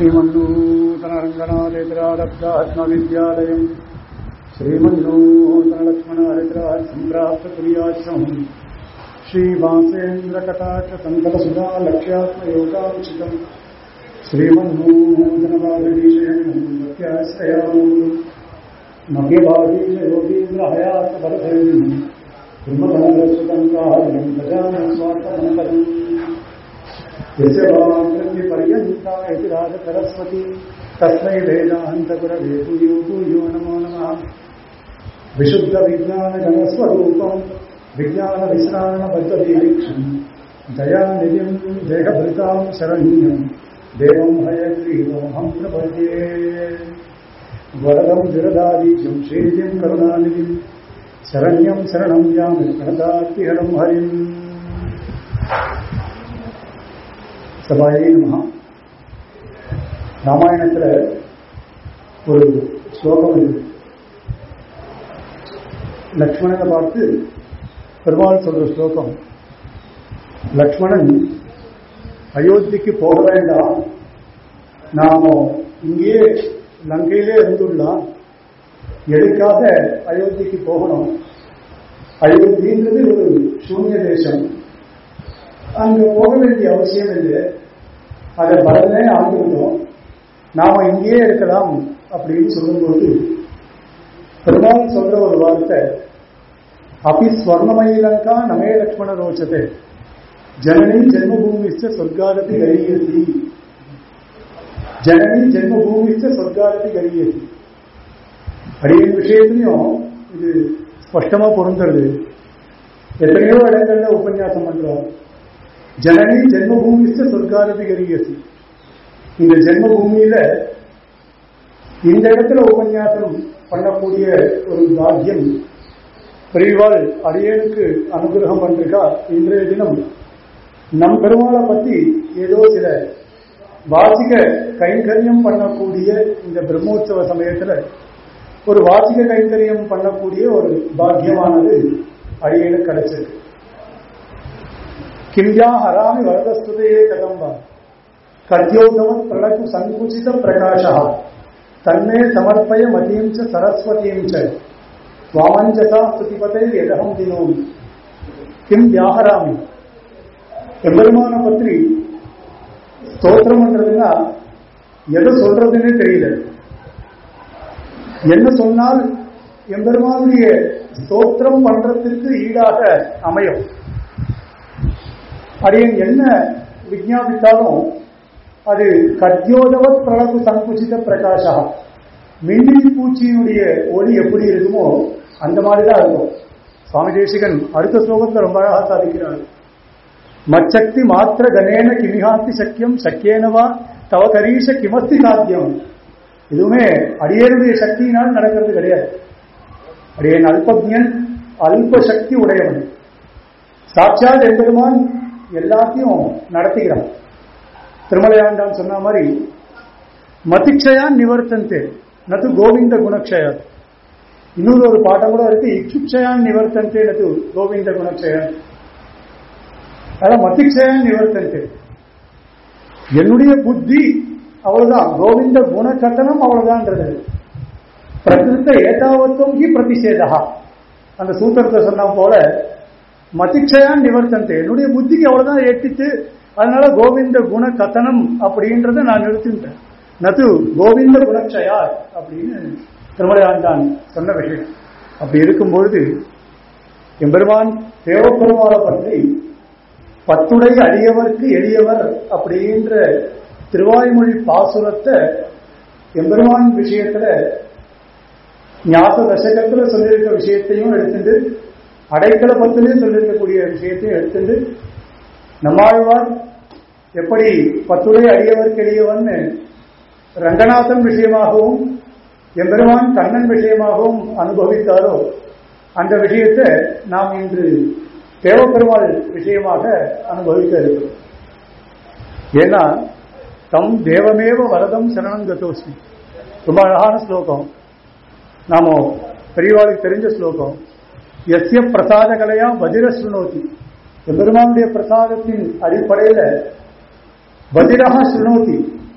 श्रीमन्नूतनरङ्गनाथेतरारब्धात्मविद्यालयम् श्रीमन्नूतनलक्ष्मणहरितराज सम्प्राप्तकुर्याश्रमम् श्रीवासेन्द्रकटाक्षसङ्कलसुधा लक्ष्यात्मयोगांशितम् श्रीमन्नूतनवादीशयम् भक्त्याश्रयामि मध्यभागीशयोगीन्द्रहयातभरधैर्यम् ब्रह्मधनरस्वतम् कार्यम् गजानन् स्वार्थमन्तरम् यस्य वाङ्कृतिपर्यन्ता इति राजसरस्वती तस्मै वेदान्तगुरवे भूयो भूयो नमो नमः विशुद्धविज्ञानगणस्वरूपम् विज्ञानविश्राणबद्धदीक्षम् दयानिधिम् देहभृताम् शरण्यम् देवम् हयग्रीवमहम् प्रपद्ये वरदम् विरदादीशम् श्रीजिम् करुणानिधिम् शरण्यम् शरणम् यामि प्रणदात्तिहरम् हरिम् சபாயே நமஹா ராமாயணத்துல ஒரு ஸ்லோகம் இருக்கு லக்ஷ்மணனை பார்த்து பெருமாள் சொல்ற ஸ்லோகம் லக்ஷ்மணன் அயோத்திக்கு போக வேண்டாம் நாம இங்கேயே லங்கையிலே இருந்துள்ளோம் எதுக்காக அயோத்திக்கு போகணும் அயோத்தின்றது ஒரு சூன்ய தேசம் அங்க போக வேண்டிய அவசியம் இல்லை அதை பலனே ஆகிவிட்டோம் நாம இங்கேயே இருக்கலாம் அப்படின்னு சொல்லும்போது பெருமாள் சொல்ற ஒரு வார்த்தை அபி ஸ்வர்ணமயிலங்கா நமே லக்ஷ்மண ரோச்சதே ஜனனி ஜென்மபூமிச்ச சொர்க்காரதி கரியசி ஜனனி ஜென்மபூமிச்ச சொர்க்காரதி கரியசி அடியின் விஷயத்திலையும் இது ஸ்பஷ்டமா பொருந்துறது எத்தனையோ இடங்கள்ல உபன்யாசம் பண்றோம் ஜனனி ஜென்மபூமிஸ்த சொர்க்காரதி கரியசி இந்த ஜென்மபூமியில இந்த இடத்துல உபன்யாசம் பண்ணக்கூடிய ஒரு பாக்கியம் பெரியவாள் அடியனுக்கு அனுகிரகம் பண்ணிருக்கா இன்றைய தினம் நம் பெருமாளை பத்தி ஏதோ சில வாசிக கைங்கரியம் பண்ணக்கூடிய இந்த பிரம்மோற்சவ சமயத்துல ஒரு வாசிக கைங்கரியம் பண்ணக்கூடிய ஒரு பாக்கியமானது அடியனுக்கு கிடைச்சிருக்கு किंजा हरामि वरदस्तुते कदम्ब कद्योगवत् प्रणतु सङ्कुचित प्रकाशः तन्मे समर्पय मतीं च सरस्वतीं च वामञ्जसा स्तुतिपते यदहं दिनोमि किं व्याहरामि எம்பெருமான பற்றி ஸ்தோத்திரம் பண்றதுன்னா எதை சொல்றதுன்னு தெரியல என்ன சொன்னால் எம்பெருமானுடைய ஸ்தோத்திரம் பண்றதுக்கு ஈடாக அமையும் அடியன் என்ன விஜாபித்தாலும் அது கத்யோதவத் பிரளகு சங்குச்சித பிரகாஷா மின்னில் பூச்சியினுடைய ஒளி எப்படி இருக்குமோ அந்த மாதிரி தான் இருக்கும் சுவாமி தேசிகன் அடுத்த ஸ்லோகத்தை ரொம்ப அழகாக சாதிக்கிறார் மச்சக்தி மாத்திர கனேன கிமிகாந்தி சக்கியம் சக்கியேனவா தவ கரீஷ கிமஸ்தி சாத்தியம் இதுவுமே அடியனுடைய சக்தியினால் நடக்கிறது கிடையாது அடியன் அல்பஜன் அல்ப சக்தி உடையவன் சாட்சாத் எம்பெருமான் எல்லாத்தையும் நடத்துகிறான் திருமலையாண்டான் சொன்ன மாதிரி மதிக்ஷயான் நிவர்த்தந்தே நது கோவிந்த குணக்ஷயா இன்னொரு ஒரு பாட்டம் கூட இருக்கு இச்சுக்ஷயான் நிவர்த்தந்தே நது கோவிந்த குணக்ஷயா அதான் மதிக்ஷயான் நிவர்த்தந்தே என்னுடைய புத்தி அவ்வளவுதான் கோவிந்த குணகத்தனம் அவ்வளவுதான்ன்றது பிரகிருத்த ஏதாவத்துவம் ஹி பிரதிஷேதா அந்த சூத்திரத்தை சொன்ன போல மதிக்ஷயான் நிவர்த்தந்தே என்னுடைய புத்திக்கு அவ்வளவுதான் எட்டிச்சு அதனால கோவிந்த குண கத்தனம் அப்படின்றத நான் நிறுத்திட்டேன் நது கோவிந்த குணக்ஷயா அப்படின்னு திருமலையாண்டான் சொன்ன விஷயம் அப்படி இருக்கும்பொழுது எம்பெருமான் தேவப்பெருமாளை பற்றி பத்துடைய அடியவர்க்கு எளியவர் அப்படின்ற திருவாய்மொழி பாசுரத்தை எம்பெருமான் விஷயத்துல ஞாச தசகத்துல சொல்லியிருக்க விஷயத்தையும் எடுத்துட்டு அடைக்கல பத்திலே சொல்லியிருக்கக்கூடிய விஷயத்தையும் எடுத்துட்டு நம்மாழ்வார் எப்படி பத்துடைய அடியவர்க்கு எளியவன் ரங்கநாதன் விஷயமாகவும் எம்பெருமான் கண்ணன் விஷயமாகவும் அனுபவித்தாரோ அந்த விஷயத்தை நாம் இன்று தேவப்பெருமாள் விஷயமாக அனுபவிக்க இருக்கிறோம் ஏன்னா தம் தேவமேவ வரதம் சரணம் கதோஸ்மி ரொம்ப அழகான ஸ்லோகம் நாம பெரியவாளுக்கு தெரிஞ்ச ஸ்லோகம் எஸ்ய பிரசாத கலையா வஜிர சுனோதி பெருமானுடைய பிரசாதத்தின் அடிப்படையில வஜிரகா சுனோதி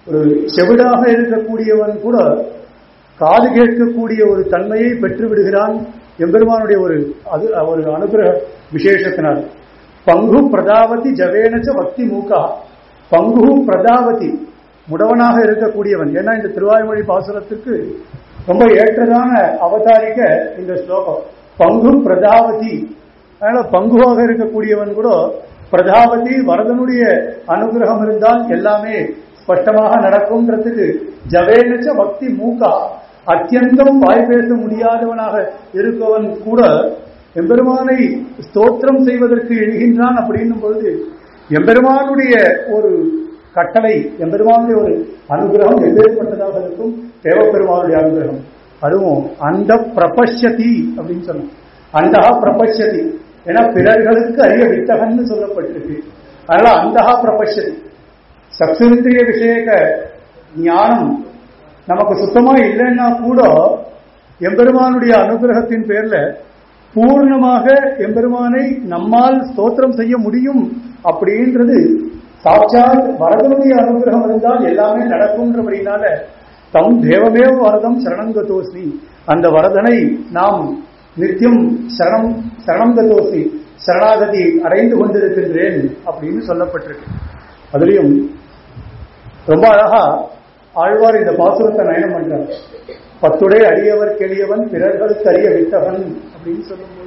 ஒரு செவிடாக இருக்கக்கூடியவன் கூட காது கேட்கக்கூடிய ஒரு தன்மையை பெற்று விடுகிறான் எம்பெருமானுடைய ஒரு அது ஒரு அனுகிரக விசேஷத்தினால் பங்கு பிரதாவதி ஜவேனச்ச பக்தி மூக்கா பங்கு பிரதாவதி முடவனாக இருக்கக்கூடியவன் ஏன்னா இந்த திருவாய்மொழி பாசுரத்துக்கு ரொம்ப ஏற்றதான அவதாரிக்க இந்த ஸ்லோகம் பங்கு பிரதாவதி அதனால பங்குவாக இருக்கக்கூடியவன் கூட பிரஜாபதி வரதனுடைய அனுகிரகம் இருந்தால் எல்லாமே ஸ்பஷ்டமாக நடக்கும்ன்றதுக்கு ஜவேனச்ச பக்தி மூக்கா அத்தியந்தம் வாய் பேச முடியாதவனாக இருக்கவன் கூட எம்பெருமானை ஸ்தோத்திரம் செய்வதற்கு எழுகின்றான் அப்படின்னும் பொழுது எம்பெருமானுடைய ஒரு கட்டளை எம்பெருமானுடைய ஒரு அனுகிரகம் எப்பேற்பட்டதாக இருக்கும் தேவப்பெருமானுடைய அனுகிரகம் அதுவும் அந்த பிரபஷ்யதி அப்படின்னு சொன்னோம் அந்தகா பிரபஷ்யதி ஏன்னா பிறர்களுக்கு அறிய வித்தகன்னு சொல்லப்பட்டிருக்கு அதனால அந்தகா பிரபஷ்யதி சப்சுந்திரிய விஷயக ஞானம் நமக்கு சுத்தமா இல்லைன்னா கூட எம்பெருமானுடைய அனுகிரகத்தின் பேர்ல பூர்ணமாக எம்பெருமானை நம்மால் ஸ்தோத்திரம் செய்ய முடியும் அப்படின்றது சாட்சாத் வரதனுடைய அனுகிரகம் இருந்தால் எல்லாமே நடக்கும்ன்றபடினால தம் தேவமேவ வரதம் சரணங்கதோஸ்மி அந்த வரதனை நாம் நித்தியம் சரணம் சரணம் கதோசி சரணாகதி அடைந்து கொண்டிருக்கின்றேன் அப்படின்னு சொல்லப்பட்டிருக்கு அதுலயும் ரொம்ப அழகா ஆழ்வார் இந்த பாசுரத்தை நயனம் பண்றார் பத்துடைய அடியவர் கெளியவன் பிறர்களுக்கு அறிய வித்தவன் அப்படின்னு சொல்லும்போது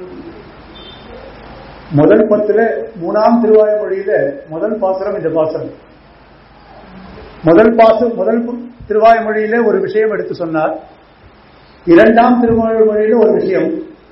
முதல் பத்துல மூணாம் திருவாய்மொழியில முதல் பாசுரம் இந்த பாசுரம் முதல் பாசு முதல் திருவாய்மொழியில ஒரு விஷயம் எடுத்து சொன்னார் இரண்டாம் திருவாய்மொழியில ஒரு விஷயம்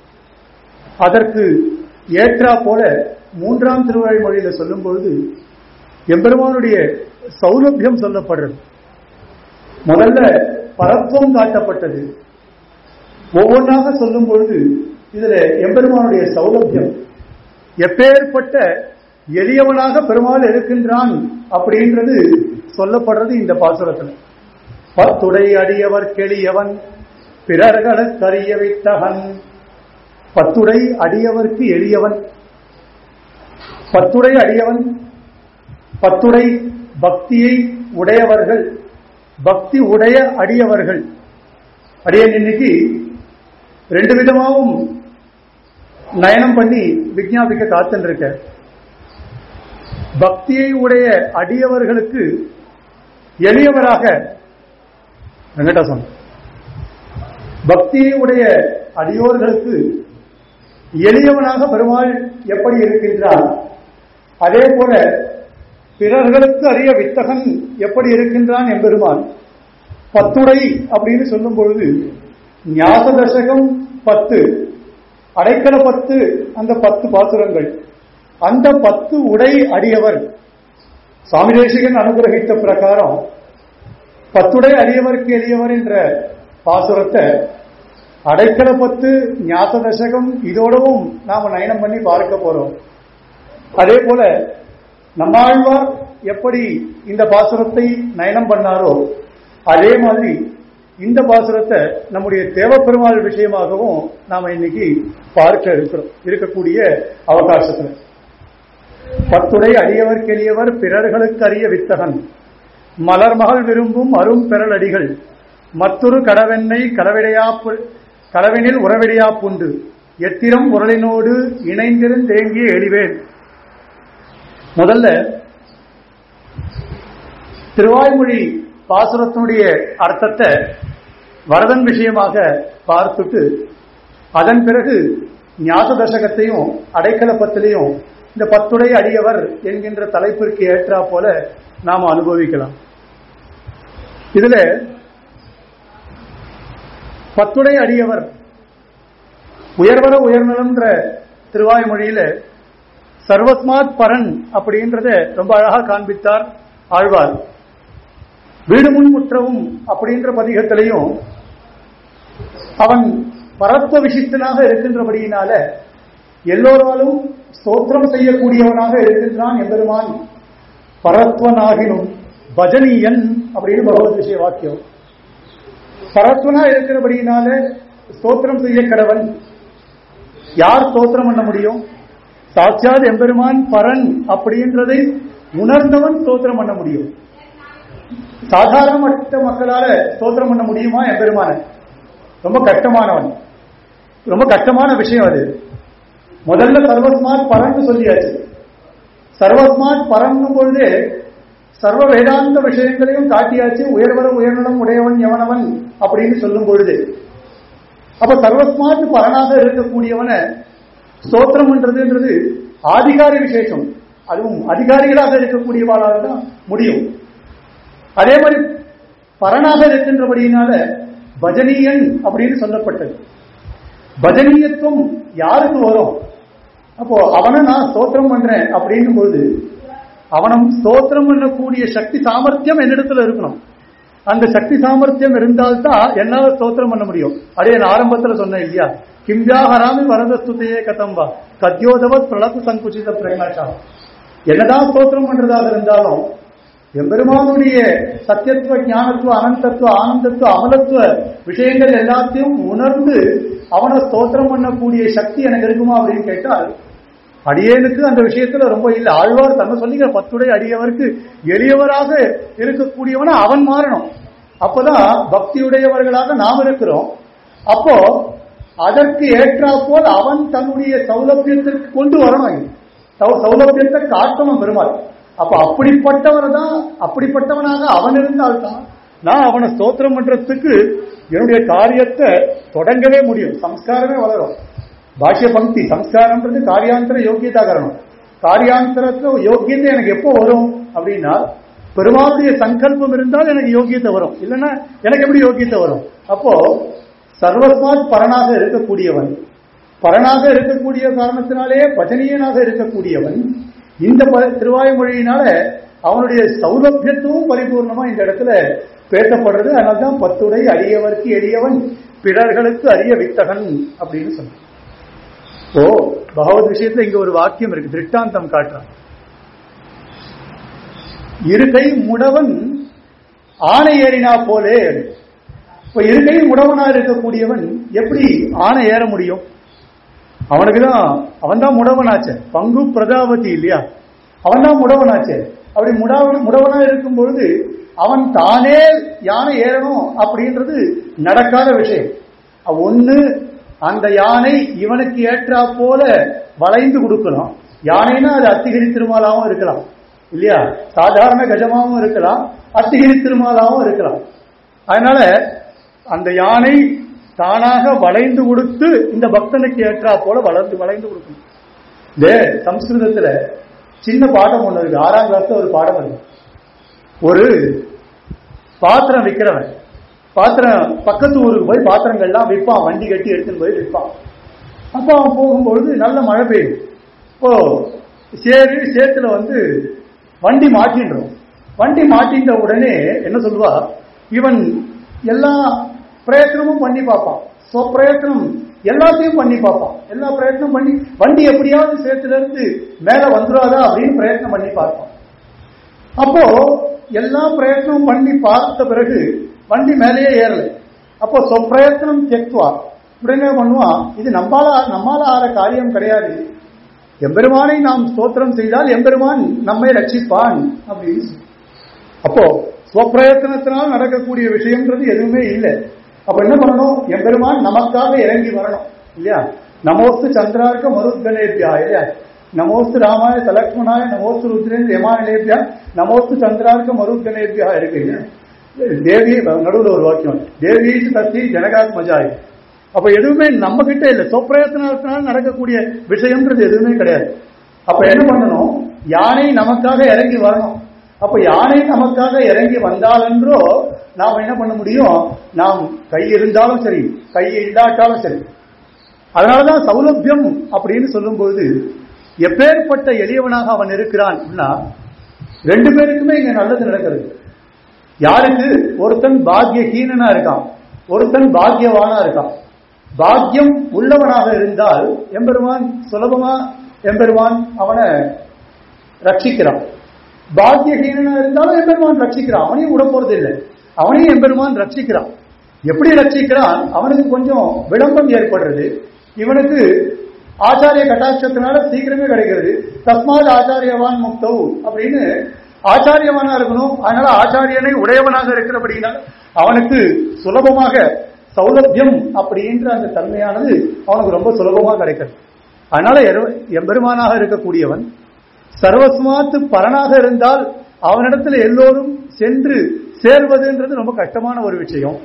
அதற்கு ஏற்றா போல மூன்றாம் திருவாய்மொழியில சொல்லும் பொழுது எம்பெருமானுடைய சௌலபியம் சொல்லப்படுறது முதல்ல பரத்துவம் காட்டப்பட்டது ஒவ்வொன்றாக சொல்லும் பொழுது இதுல எம்பெருமானுடைய சௌலபியம் எப்பேற்பட்ட எளியவனாக பெருமாள் இருக்கின்றான் அப்படின்றது சொல்லப்படுறது இந்த பாசுரத்தில் பத்துடை அடியவர் கெளியவன் பிறர்களுக்கு அறிய வைத்தகன் பத்துடை அடியவர்க்கு எளியவன் பத்துடை அடியவன் பத்துடை பக்தியை உடையவர்கள் பக்தி உடைய அடியவர்கள் அடியன் இன்னைக்கு ரெண்டு விதமாகவும் நயனம் பண்ணி விஜாபிக்க காத்துன்னு இருக்க பக்தியை உடைய அடியவர்களுக்கு எளியவராக வெங்கடாசம் பக்தியை உடைய அடியோர்களுக்கு எளியவனாக பெருமாள் எப்படி இருக்கின்றான் அதே போல பிறர்களுக்கு அறிய வித்தகன் எப்படி இருக்கின்றான் என்பெருமான் பத்துடை அப்படின்னு சொல்லும் பொழுது ஞாச தசகம் பத்து அடைக்கல பத்து அந்த பத்து பாசுரங்கள் அந்த பத்து உடை அடியவர் சுவாமி தேசிகன் அனுகிரகித்த பிரகாரம் பத்துடை அடியவருக்கு எளியவர் என்ற பாசுரத்தை அடைக்கல பத்து ஞாச தசகம் இதோடவும் நாம நயனம் பண்ணி பார்க்க போறோம் அதே போல நம்மாழ்வார் எப்படி இந்த பாசுரத்தை நயனம் பண்ணாரோ அதே மாதிரி இந்த பாசுரத்தை நம்முடைய தேவப்பெருமாள் விஷயமாகவும் நாம இன்னைக்கு பார்க்க இருக்கிறோம் இருக்கக்கூடிய அவகாசத்துல பத்துடை அடியவர் கெளியவர் பிறர்களுக்கு அறிய வித்தகன் மலர்மகள் விரும்பும் அரும் பெறலடிகள் மற்றொரு கடவெண்ணை களவிடையா களவெனில் உறவிடையா புண்டு எத்திரம் உரளினோடு இணைந்திருந்தேங்கிய எளிவேன் முதல்ல திருவாய்மொழி பாசுரத்தினுடைய அர்த்தத்தை வரதன் விஷயமாக பார்த்துட்டு அதன் பிறகு ஞாச தசகத்தையும் அடைக்கல பத்திலையும் இந்த பத்துடை அடியவர் என்கின்ற தலைப்பிற்கு ஏற்றா போல நாம் அனுபவிக்கலாம் இதுல பத்துடை அடியவர் உயர்வர உயர்நலம்ன்ற திருவாய்மொழியில சர்வஸ்மாத் பரன் அப்படின்றத ரொம்ப அழகா காண்பித்தார் ஆழ்வார் வீடு முன் முற்றவும் அப்படின்ற பதிகத்திலையும் அவன் பரத்வ விசிஷ்டனாக இருக்கின்றபடியினால எல்லோராலும் ஸ்தோத்திரம் செய்யக்கூடியவனாக இருக்கின்றான் எம்பெருமான் பரத்வனாகினும் பஜனியன் அப்படின்னு பகவத் விஷய வாக்கியம் பரத்வனா இருக்கிறபடியினால ஸ்தோத்திரம் செய்ய கடவன் யார் ஸ்தோத்திரம் பண்ண முடியும் சாட்சாத் எம்பெருமான் பரன் அப்படின்றதை உணர்ந்தவன் ஸ்தோத்திரம் பண்ண முடியும் சாதாரணமற்ற மக்களால ஸ்தோத்திரம் பண்ண முடியுமா எம்பெருமான ரொம்ப கஷ்டமானவன் ரொம்ப கஷ்டமான விஷயம் அது முதல்ல சர்வஸ்மாத் பரன்னு சொல்லியாச்சு சர்வஸ்மாத் பரன்னும் பொழுது சர்வ வேதாந்த விஷயங்களையும் காட்டியாச்சு உயர்வர உயர்நலம் உடையவன் எவனவன் அப்படின்னு சொல்லும் பொழுது அப்ப சர்வஸ்மாத் பரனாக இருக்கக்கூடியவனை ஸ்தோத்திரம்ன்றதுன்றது ஆதிகாரி விசேஷம் அதுவும் அதிகாரிகளாக இருக்கக்கூடியவாளாக தான் முடியும் அதே மாதிரி பரனாக இருக்கின்றபடியினால பஜனீயன் அப்படின்னு சொல்லப்பட்டது பஜனீயத்துவம் யாருக்கு வரும் அப்போ அவனை நான் ஸ்தோத்திரம் பண்றேன் அப்படின்னும் போது அவனும் ஸ்தோத்திரம் பண்ணக்கூடிய சக்தி சாமர்த்தியம் என்னிடத்துல இருக்கணும் அந்த சக்தி சாமர்த்தியம் இருந்தால்தான் என்னால ஸ்தோத்திரம் பண்ண முடியும் அதே நான் ஆரம்பத்துல சொன்னேன் இல்லையா கிம்யாஹராமி வரதஸ்துதையே கதம்பா கத்யோதவத் பிரளத்து சங்குச்சித பிரகலாஷா என்னதான் ஸ்தோத்திரம் பண்றதாக இருந்தாலும் எம்பெருமானுடைய சத்தியத்துவ ஞானத்துவ அனந்தத்துவ ஆனந்தத்துவ அமலத்துவ விஷயங்கள் எல்லாத்தையும் உணர்ந்து அவனை ஸ்தோத்திரம் பண்ணக்கூடிய சக்தி எனக்கு இருக்குமா அப்படின்னு கேட்டால் அடியேனுக்கு அந்த விஷயத்துல ரொம்ப இல்லை ஆழ்வார் தன்னை சொல்லிக்கிற பத்துடைய அடியவருக்கு எளியவராக இருக்கக்கூடியவன அவன் மாறணும் அப்பதான் பக்தியுடையவர்களாக நாம் இருக்கிறோம் அப்போ அதற்கு ஏற்றாப்போல் அவன் தன்னுடைய சௌலபியத்திற்கு கொண்டு வரணும் சௌ- சௌலபியத்தை காட்டணும் பெருமாள் அப்ப அப்படிப்பட்டவர் தான் அப்படிப்பட்டவனாக அவன் இருந்தால்தான் நான் அவனை ஸ்தோத்திரம் பண்றதுக்கு என்னுடைய காரியத்தை தொடங்கவே முடியும் சம்ஸ்காரமே வளரும் பாஷ்ய பங்கி சம்ஸ்காரம்ன்றது காரியாந்தர யோக்கியதா காரணம் காரியாந்தரத்துல யோக்கியத்தை எனக்கு எப்போ வரும் அப்படின்னா பெருமாளுடைய சங்கல்பம் இருந்தால் எனக்கு யோக்கியத்தை வரும் இல்லைன்னா எனக்கு எப்படி யோக்கியத்தை வரும் அப்போ சர்வஸ்மாத் பரனாக இருக்கக்கூடியவன் பரனாக இருக்கக்கூடிய காரணத்தினாலே பஜனீயனாக இருக்கக்கூடியவன் இந்த ப- திருவாய்மொழியினால அவனுடைய சௌலபியத்துவம் பரிபூர்ணமா இந்த இடத்துல பேசப்படுறது அதனால்தான் பத்துடை அரியவர்க்கு எளியவன் பிறர்களுக்கு அரிய வித்தகன் அப்படின்னு சொன்னான் ஓ பகவத் விஷயத்துல இங்க ஒரு வாக்கியம் இருக்கு திருஷ்டாந்தம் காட்டுறான் இருக்கை முடவன் ஆணை ஏறினா போலே இப்ப இருக்கை முடவனா இருக்கக்கூடியவன் எப்படி ஆணை ஏற முடியும் அவனுக்கு தான் அவன் தான் முடவனாச்சே பங்கு பிரஜாபதி இல்லையா அவன் தான் முடவனாச்சே அப்படி முடவன் முடவனா இருக்கும் பொழுது அவன் தானே யானை ஏறணும் அப்படின்றது நடக்காத விஷயம் அவ ஒண்ணு அந்த யானை இவனுக்கு ஏற்றா போல வளைந்து கொடுக்கணும் யானைனா அது அத்திகிரி திருமாலாவும் இருக்கலாம் இல்லையா சாதாரண கஜமாவும் இருக்கலாம் அத்திகிரி திருமாலாவும் இருக்கலாம் அதனால அந்த யானை தானாக வளைந்து கொடுத்து இந்த பக்தனுக்கு ஏற்றா போல வளர்ந்து வளைந்து கொடுக்கணும் இந்த சம்ஸ்கிருதத்துல சின்ன பாடம் ஒண்ணு இருக்கு ஆறாம் கிளாஸ்ல ஒரு பாடம் இருக்கு ஒரு பாத்திரம் விற்கிறவன் பாத்திரம் பக்கத்து ஊருக்கு போய் பாத்திரங்கள்லாம் விற்பான் வண்டி கட்டி எடுத்துன்னு போய் விற்பான் அப்போ அவன் போகும்பொழுது நல்ல மழை பெய்யும் இப்போ சேரு சேத்துல வந்து வண்டி மாட்டின்றோம் வண்டி மாட்டின்ற உடனே என்ன சொல்லுவா இவன் எல்லா பிரயத்தனமும் பண்ணி பார்ப்பான் சோ பிரயத்தனம் எல்லாத்தையும் பண்ணி பார்ப்பான் எல்லா பிரயத்தனம் பண்ணி வண்டி எப்படியாவது சேத்துல இருந்து மேல வந்துடாதா அப்படின்னு பிரயத்தனம் பண்ணி பார்ப்பான் அப்போ எல்லா பிரயத்தனமும் பண்ணி பார்த்த பிறகு வண்டி மேலேயே ஏறல அப்போ சொப்பிரயத்தனம் தெக்துவா உடனே பண்ணுவான் இது நம்மால நம்மால ஆற காரியம் கிடையாது எம்பெருமானை நாம் ஸ்தோத்திரம் செய்தால் எம்பெருமான் நம்மை ரட்சிப்பான் அப்படின்னு சொல்லு. அப்போ ஸ்வப்பிரயத்தனத்தினால் நடக்கக்கூடிய விஷயம்ன்றது எதுவுமே இல்லை அப்ப என்ன பண்ணணும் எம்பெருமான் நமக்காக இறங்கி வரணும் இல்லையா நமோஸ்து சந்திரார்க்க மருத்கலேபியா இல்லையா நமோஸ்து ராமாய சலக்ஷ்மணாய நமோஸ்து ருத்ரேந்திர யமானிலேபியா நமோஸ்து சந்திரார்க்க மருத்கலேபியா இருக்கு இல்லையா? தேவி நடுவுல ஒரு வாக்கியம் தேவி தத்தி ஜனகாத்மஜாய் அப்ப எதுவுமே நம்ம கிட்ட இல்ல சொப்பிரயத்தனத்தினால நடக்கக்கூடிய விஷயம்ன்றது எதுவுமே கிடையாது அப்ப என்ன பண்ணணும் யானை நமக்காக இறங்கி வரணும் அப்ப யானை நமக்காக இறங்கி வந்தாலென்றோ நாம் என்ன பண்ண முடியும் நாம் கை இருந்தாலும் சரி கை இல்லாட்டாலும் சரி அதனாலதான் சௌலபியம் அப்படின்னு சொல்லும்போது எப்பேற்பட்ட எளியவனாக அவன் இருக்கிறான் அப்படின்னா ரெண்டு பேருக்குமே இங்க நல்லது நடக்கிறது யாருக்கு ஒருத்தன் பாக்கியஹீனனா இருக்கான் ஒருத்தன் பாக்கியவானா இருக்கான் பாக்கியம் உள்ளவனாக இருந்தால் எம்பெருமான் சுலபமா எம்பெருமான் அவனை ரட்சிக்கிறான் பாக்கியஹீனனா இருந்தாலும் எம்பெருமான் ரட்சிக்கிறான் அவனையும் விட போறது இல்லை அவனையும் எம்பெருமான் ரட்சிக்கிறான் எப்படி ரட்சிக்கிறான் அவனுக்கு கொஞ்சம் விளம்பரம் ஏற்படுறது இவனுக்கு ஆச்சாரிய கட்டாட்சத்தினால சீக்கிரமே கிடைக்கிறது தஸ்மாத் ஆச்சாரியவான் முக்தவ் அப்படின்னு ஆச்சாரியமானா இருக்கணும் அதனால ஆச்சாரியனை உடையவனாக இருக்கிறபடினால் அவனுக்கு சுலபமாக சௌலபியம் அப்படின்ற அந்த தன்மையானது அவனுக்கு ரொம்ப சுலபமாக கிடைக்கிறது அதனால எரு- எம்பெருமானாக இருக்கக்கூடியவன் சர்வஸ்மாத்து பரனாக இருந்தால் அவனிடத்தில் எல்லோரும் சென்று சேர்வதுன்றது ரொம்ப கஷ்டமான ஒரு விஷயம்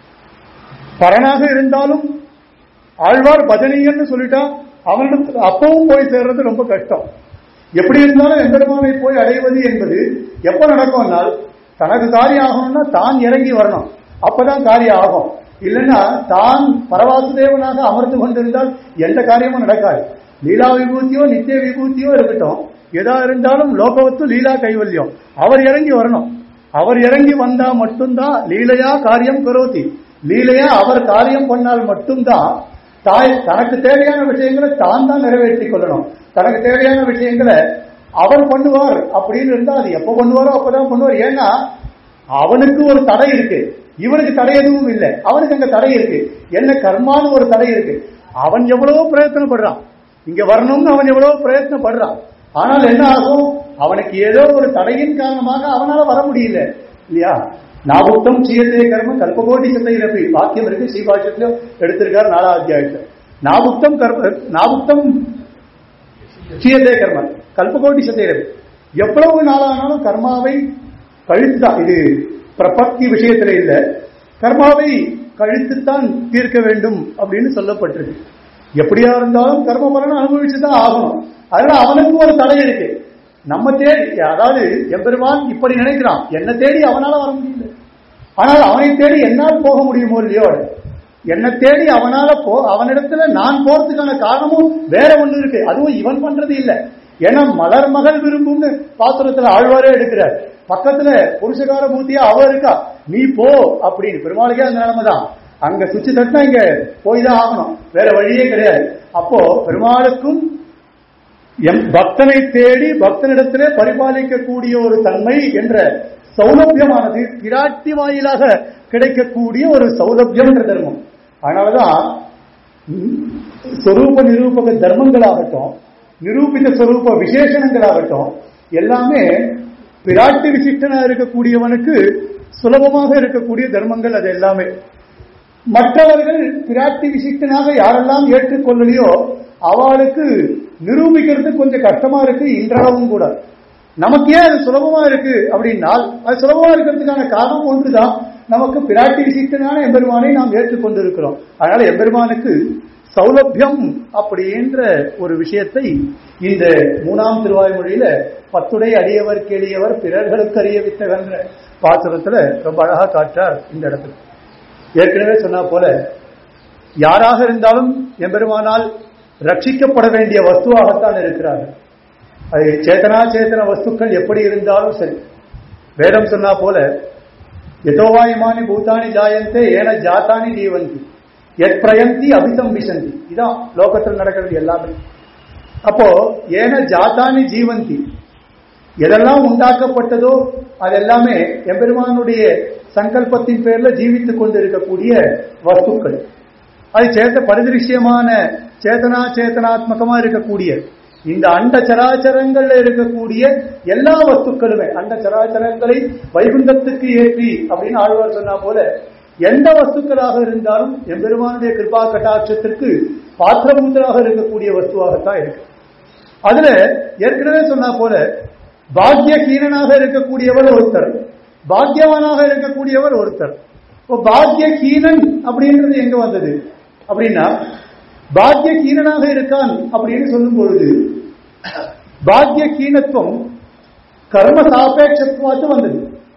பரனாக இருந்தாலும் ஆழ்வார் பஜனீயன்னு சொல்லிட்டா அவனிடத்தில் அப்பவும் போய் சேர்றது ரொம்ப கஷ்டம் எப்படி இருந்தாலும் எம்பெருமானை போய் அடைவது என்பது எப்ப நடக்கும்னால் தனக்கு காரியம் ஆகணும்னா தான் இறங்கி வரணும் அப்பதான் காரியம் ஆகும் இல்லைன்னா தான் பரவாசுதேவனாக அமர்ந்து கொண்டிருந்தால் எந்த காரியமும் நடக்காது லீலா விபூதியோ நித்திய விபூதியோ இருக்கட்டும் எதா இருந்தாலும் லோகவத்து லீலா கைவல்யம் அவர் இறங்கி வரணும் அவர் இறங்கி வந்தா மட்டும்தான் லீலையா காரியம் கரோதி லீலையா அவர் காரியம் பண்ணால் மட்டும்தான் தாய் தனக்கு தேவையான விஷயங்களை தான் தான் நிறைவேற்றிக் கொள்ளணும் தனக்கு தேவையான விஷயங்களை அவர் பண்ணுவார் அப்படின்னு இருந்தா அது எப்ப பண்ணுவாரோ அப்பதான் பண்ணுவார் ஏன்னா அவனுக்கு ஒரு தடை இருக்கு இவனுக்கு தடை எதுவும் இல்லை அவனுக்கு அங்க தடை இருக்கு என்ன கர்மான்னு ஒரு தடை இருக்கு அவன் எவ்வளவோ பிரயத்தனப்படுறான் இங்க வரணும்னு அவன் எவ்வளவோ பிரயத்தனப்படுறான் ஆனால் என்ன ஆகும் அவனுக்கு ஏதோ ஒரு தடையின் காரணமாக அவனால வர முடியல இல்லையா நாபுத்தம் சீயத்தே கர்மம் கல்பகோட்டி சத்தையிறப்பி வாக்கியம் இருக்கு ஸ்ரீபாஷ்யத்திலும் எடுத்திருக்காரு நாலாம் அத்தியாயத்துல நாபுத்தம் கர்ம நாபுத்தம் சீயத்தே கர்மம் கல்பகோட்டி சத்தையிறப்பி எவ்வளவு நாளானாலும் கர்மாவை கழித்துதான் இது பிரபத்தி விஷயத்துல இல்ல கர்மாவை கழித்துத்தான் தீர்க்க வேண்டும் அப்படின்னு சொல்லப்பட்டிருக்கு எப்படியா இருந்தாலும் கர்ம பலனை அனுபவிச்சுதான் ஆகணும் அதனால அவனுக்கு ஒரு தடை இருக்கு நம்ம தேடி அதாவது எம்பெருமான் இப்படி நினைக்கிறான் என்ன தேடி அவனால வர முடியல ஆனால் அவனை தேடி என்னால் போக முடியுமோ இல்லையோ என்னை தேடி அவனால போ அவனிடத்துல நான் போறதுக்கான காரணமும் வேற ஒண்ணு இருக்கு அதுவும் இவன் பண்றது இல்ல ஏன்னா மலர் மகள் விரும்பும்னு பாத்திரத்துல ஆழ்வாரே எடுக்கிறார் பக்கத்துல புருஷகார மூர்த்தியா அவ இருக்கா நீ போ அப்படின்னு பெருமாளுக்கே அந்த நிலைமை தான் அங்க சுவிட்ச் தட்டினா இங்க போய் தான் ஆகணும் வேற வழியே கிடையாது அப்போ பெருமாளுக்கும் எம் பக்தனை தேடி பக்தனிடத்திலே பரிபாலிக்கக்கூடிய ஒரு தன்மை என்ற சௌலபியமானது பிராட்டி வாயிலாக கிடைக்கக்கூடிய ஒரு சௌலபியம் என்ற தர்மம் அதனாலதான் ம், சொரூப நிரூபக தர்மங்களாகட்டும் நிரூபித சொரூப விசேஷணங்களாகட்டும் எல்லாமே பிராட்டி விசிஷ்டனா இருக்கக்கூடியவனுக்கு சுலபமாக இருக்கக்கூடிய தர்மங்கள் அது எல்லாமே மற்றவர்கள் பிராட்டி விசிஷ்டனாக யாரெல்லாம் ஏற்றுக்கொள்ளலையோ அவளுக்கு நிரூபிக்கிறது கொஞ்சம் கஷ்டமா இருக்கு இன்றளவும் கூட நமக்கு ஏன் அது சுலபமா இருக்கு அப்படின்னால் அது சுலபமா இருக்கிறதுக்கான காரணம் ஒன்றுதான் நமக்கு பிராட்டி விசிஷ்டனான எம்பெருமானை நாம் ஏற்றுக்கொண்டிருக்கிறோம் அதனால எம்பெருமானுக்கு சௌலபியம் அப்படின்ற ஒரு விஷயத்தை இந்த மூணாம் திருவாய்மொழியில பத்துடை அடியவர் கேளியவர் பிறர்களுக்கு அறிய வித்தகன்ற பாசுரத்துல ரொம்ப அழகா காட்டார் இந்த இடத்துல ஏற்கனவே சொன்னா போல யாராக இருந்தாலும் எம்பெருமானால் ரட்சிக்கப்பட வேண்டிய வஸ்துவாகத்தான் இருக்கிறார்கள் அது சேத்தனா சேத்தன வஸ்துக்கள் எப்படி இருந்தாலும் சரி வேதம் சொன்னா போல எதோவாயமானி பூதானி ஜாயந்தே ஏன ஜாத்தானி ஜீவந்தி எத் பிரயந்தி அபிசம்பிசந்தி இதான் லோகத்தில் நடக்கிறது எல்லாமே அப்போ ஏன ஜாத்தானி ஜீவந்தி எதெல்லாம் உண்டாக்கப்பட்டதோ அதெல்லாமே எம்பெருமானுடைய சங்கல்பத்தின் பேர்ல ஜீவித்துக் கொண்டு இருக்கக்கூடிய வஸ்துக்கள் அது சேத்த பரிதிருஷ்யமான சேதனா சேதனாத்மகமா இருக்கக்கூடிய இந்த அண்ட சராச்சரங்கள்ல இருக்கக்கூடிய எல்லா வஸ்துக்களுமே அண்ட சராச்சரங்களை வைகுண்டத்துக்கு ஏற்றி அப்படின்னு ஆழ்வார் சொன்னா போல எந்த வஸ்துக்களாக இருந்தாலும் எம்பெருமானுடைய கிருபா கட்டாட்சத்திற்கு பாத்திரபூத்தராக இருக்கக்கூடிய வஸ்துவாகத்தான் இருக்கு அதுல ஏற்கனவே சொன்னா போல பாக்கிய கீரனாக இருக்கக்கூடியவர் ஒருத்தர் பாக்கியவானாக இருக்கக்கூடியவர் ஒருத்தர் இப்போ பாக்கிய கீனன் அப்படின்றது எங்க வந்தது அப்படின்னா பாக்கிய கீனனாக இருக்கான் அப்படின்னு சொல்லும் பொழுது பாக்கிய கீனத்துவம் கர்ம சாபேட்சத்துவாத்து வந்தது